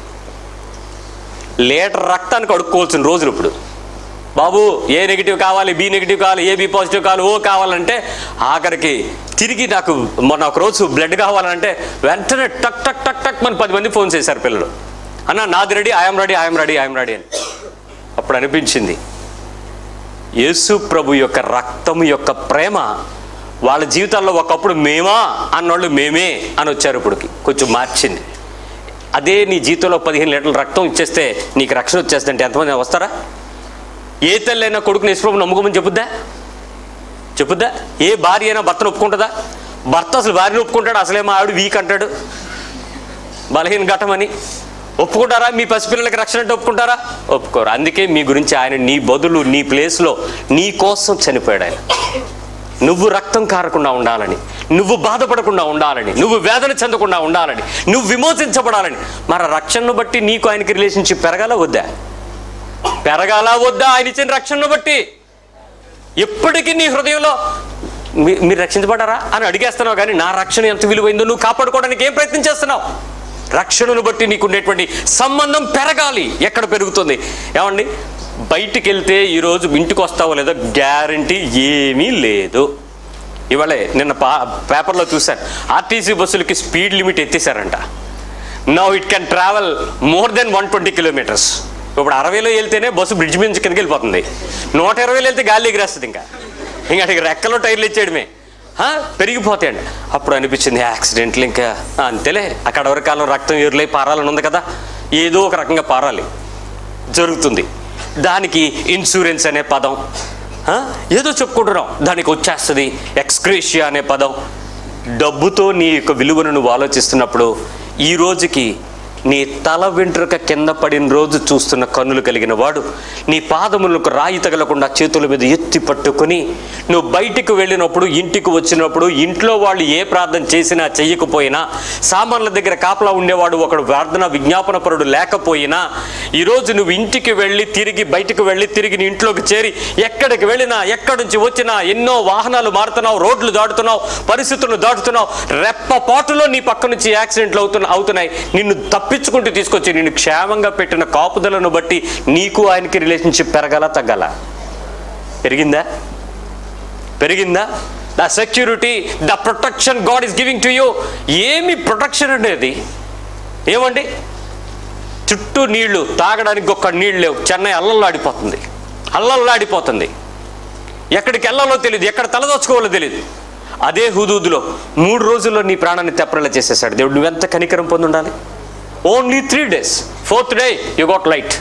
లీటర్ రక్తానికి అడుక్కోవాల్సిన రోజులు ఇప్పుడు బాబు ఏ నెగిటివ్ కావాలి బి నెగిటివ్ కావాలి ఏ బి పాజిటివ్ కావాలి ఓ కావాలంటే ఆఖరికి తిరిగి నాకు మొన్న ఒక రోజు బ్లడ్ కావాలంటే వెంటనే టక్ టక్ టక్ టక్ మన పది మంది ఫోన్ చేశారు పిల్లలు అన్న నాది ready I'm ready I'm ready I'm ready అని అప్పుడు అనిపించింది యేసు ప్రభు యొక్క రక్తము యొక్క ప్రేమ వాళ్ళ జీవితాల్లో ఒకప్పుడు మేమా అన్నోళ్ళు మేమే అని వచ్చారు ఇప్పటికి కొంచెం మార్చింది అదే నీ జీవితంలో పదిహేను లీటర్ల రక్తం ఇచ్చేస్తే నీకు రక్షణ వచ్చేస్తుంటే ఎంతమంది వస్తారా ఏ తల్లైనా కొడుకుని యేసుప్రభు నమ్ముకోమని చెప్పుద్దా చెప్పుద్దా ఏ భార్య అయినా భర్తను ఒప్పుకుంటుందా భర్త అసలు భార్యను ఒప్పుకుంటాడు అసలేమో ఆవిడ వీక్ అంటాడు బలహీన ఘటమని ఒప్పుకుంటారా మీ పసిపిల్లలకి రక్షణ అంటే ఒప్పుకుంటారా ఒప్పుకోరు అందుకే మీ గురించి ఆయన నీ బదులు నీ ప్లేస్లో నీ కోసం చనిపోయాడు ఆయన నువ్వు రక్తం కారకుండా ఉండాలని నువ్వు బాధపడకుండా ఉండాలని నువ్వు వేదన చెందకుండా ఉండాలని నువ్వు విమోచించబడాలని మరి ఆ రక్షణను బట్టి నీకు ఆయనకి రిలేషన్షిప్ పెరగాల వద్దా పెరగాల వద్దా ఆయన ఇచ్చిన రక్షణను బట్టి ఎప్పటికీ నీ హృదయంలో మీ- మీరు రక్షించబడారా అని అడిగేస్తున్నావు కానీ నా రక్షణ ఎంత విలువైందో నువ్వు కాపాడుకోవడానికి ఏం ప్రయత్నం చేస్తున్నావు రక్షణను బట్టి నీకు ఉండేటువంటి సంబంధం పెరగాలి ఎక్కడ పెరుగుతుంది ఏమండి బయటికి వెళ్తే ఈరోజు ఇంటికి వస్తావో లేదో గ్యారంటీ ఏమీ లేదు ఇవాళే నిన్న పా పేపర్లో చూశాను ఆర్టీసీ బస్సులకి స్పీడ్ లిమిట్ ఎత్తేసారంట now it can travel more than one twenty kilometres ఇప్పుడు అరవైలో వెళ్తేనే బస్సు బ్రిడ్జ్ మీద కిందకి వెళ్ళిపోతుంది నూట ఇరవైలో వెళ్తే గాలి ఎగిరేస్తుంది ఇంకా ఇంకా అడిగి రెక్కలో టైర్లు ఇచ్చేయడమే ఆ, పెరిగిపోతాయండి అప్పుడు అనిపించింది యాక్సిడెంట్లు ఇంకా ఆ, అంతేలే అక్కడ వరకు కాలం రక్తం ఎరులై పారాలని ఉంది కదా ఏదో ఒక రకంగా పారాలి జరుగుతుంది దానికి ఇన్సూరెన్స్ అనే పదం ఆ, ఏదో చెప్పుకుంటున్నాం దానికి వచ్చేస్తుంది ఎక్స్క్రేషియా అనే పదం డబ్బుతో నీ యొక్క విలువను నువ్వు ఆలోచిస్తున్నప్పుడు ఈ రోజుకి నీ తల వెంట్రుక కింద పడిన రోజు చూస్తున్న కన్నులు కలిగిన వాడు నీ పాదములకు రాయి తగలకుండా చేతుల మీద ఎత్తి పట్టుకొని నువ్వు బయటికి వెళ్ళినప్పుడు ఇంటికి వచ్చినప్పుడు ఇంట్లో వాళ్ళు ఏ ప్రార్థన చేసినా చెయ్యకపోయినా సామాన్ల దగ్గర కాపలా ఉండేవాడు ఒకడు ప్రార్థన విజ్ఞాపన పరుడు లేకపోయినా ఈరోజు నువ్వు ఇంటికి వెళ్ళి తిరిగి బయటికి వెళ్ళి తిరిగి నీ ఇంట్లోకి చేరి ఎక్కడికి వెళ్ళినా ఎక్కడి నుంచి వచ్చినా ఎన్నో వాహనాలు మారుతున్నావు రోడ్లు దాటుతున్నావు పరిస్థితులను దాటుతున్నావు రెప్ప పాటులో నీ పక్క నుంచి యాక్సిడెంట్లు అవుతున్న అవుతున్నాయి నిన్ను తప్పించుకుంటూ తీసుకొచ్చి నిన్ను క్షేమంగా పెట్టిన కాపుదలను బట్టి నీకు ఆయనకి రిలేషన్షిప్ పెరగాల తగ్గాల పెరిగిందా పెరిగిందా the security the protection God is giving to you ఏమి ప్రొటెక్షన్ అనేది ఏమండి చుట్టూ నీళ్లు తాగడానికి ఒక్క నీళ్ళు లేవు చెన్నై అల్లల్లాడిపోతుంది అల్లల్లాడిపోతుంది ఎక్కడికి వెళ్ళాలో తెలియదు ఎక్కడ తలదోచుకోవాలో తెలియదు అదే హుదూదులో మూడు రోజుల్లో నీ ప్రాణాన్ని తెప్పరలా చేసేసాడు దేవుడు నువ్వెంత కనికరం పొంది ఉండాలి only three days fourth day you got light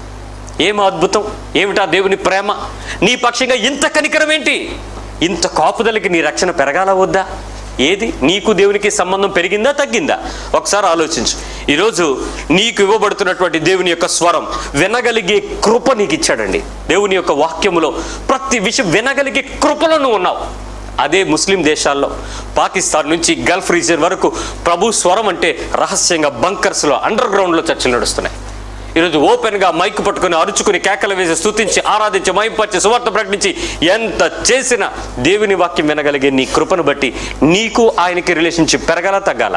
ఏం అద్భుతం ఏమిటా దేవుని ప్రేమ నీ పక్షంగా ఇంత కనికరం ఏంటి ఇంత కాపుదలకి నీ రక్షణ పెరగాల వద్దా ఏది నీకు దేవునికి సంబంధం పెరిగిందా తగ్గిందా ఒకసారి ఆలోచించు ఈరోజు నీకు ఇవ్వబడుతున్నటువంటి దేవుని యొక్క స్వరం వినగలిగే కృప నీకు ఇచ్చాడండి దేవుని యొక్క వాక్యములో ప్రతి విషయం వినగలిగే కృపలో నువ్వు ఉన్నావు అదే ముస్లిం దేశాల్లో పాకిస్తాన్ నుంచి గల్ఫ్ రీజియన్ వరకు ప్రభు స్వరం అంటే రహస్యంగా బంకర్స్లో అండర్ గ్రౌండ్లో చర్చలు నడుస్తున్నాయి ఈరోజు ఓపెన్గా మైక్ పట్టుకుని అరుచుకుని కేకలు వేసి స్తుతించి ఆరాధించి మైంపరిచి సువార్త ప్రకటించి ఎంత చేసినా దేవుని వాక్యం వినగలిగే నీ కృపను బట్టి నీకు ఆయనకి రిలేషన్షిప్ పెరగాల తగ్గాల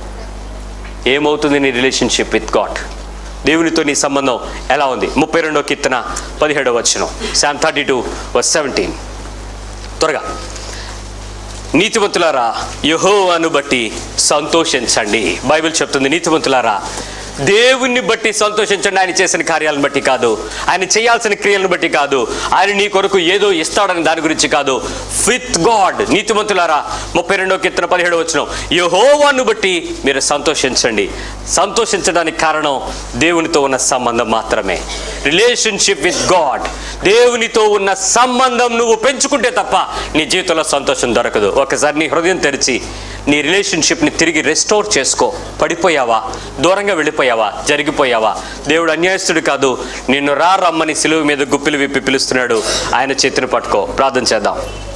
ఏమవుతుంది నీ రిలేషన్షిప్ విత్ గాడ్ దేవునితో నీ సంబంధం ఎలా ఉంది ముప్పై రెండో కీర్తన పదిహేడో వచ్చిన psalm thirty two verse seventeen త్వరగా నీతివంతులారా యహోవాను బట్టి సంతోషించండి బైబిల్ చెప్తుంది నీతివంతులారా దేవుణ్ణి బట్టి సంతోషించండి ఆయన చేసిన కార్యాలను బట్టి కాదు ఆయన చేయాల్సిన క్రియలను బట్టి కాదు ఆయన నీ కొరకు ఏదో ఇస్తాడని దాని గురించి కాదు విత్ గాడ్ నీతిమంతులారా ముప్పై రెండో కీర్తన పదిహేడు వచ్చిన యహోవాను బట్టి మీరు సంతోషించండి సంతోషించడానికి కారణం దేవునితో ఉన్న సంబంధం మాత్రమే రిలేషన్షిప్ విత్ గాడ్ దేవునితో ఉన్న సంబంధం నువ్వు పెంచుకుంటే తప్ప నీ జీవితంలో సంతోషం దొరకదు ఒకసారి నీ హృదయం తెరిచి నీ రిలేషన్షిప్ని తిరిగి రెస్టోర్ చేసుకో పడిపోయావా దూరంగా వెళ్ళిపోయావా జరిగిపోయావా దేవుడు అన్యాయస్తుడు కాదు నిన్ను రా రమ్మని సిలువ మీద గుప్పిలు విప్పి పిలుస్తున్నాడు ఆయన చేతిని పట్టుకో ప్రార్థన చేద్దాం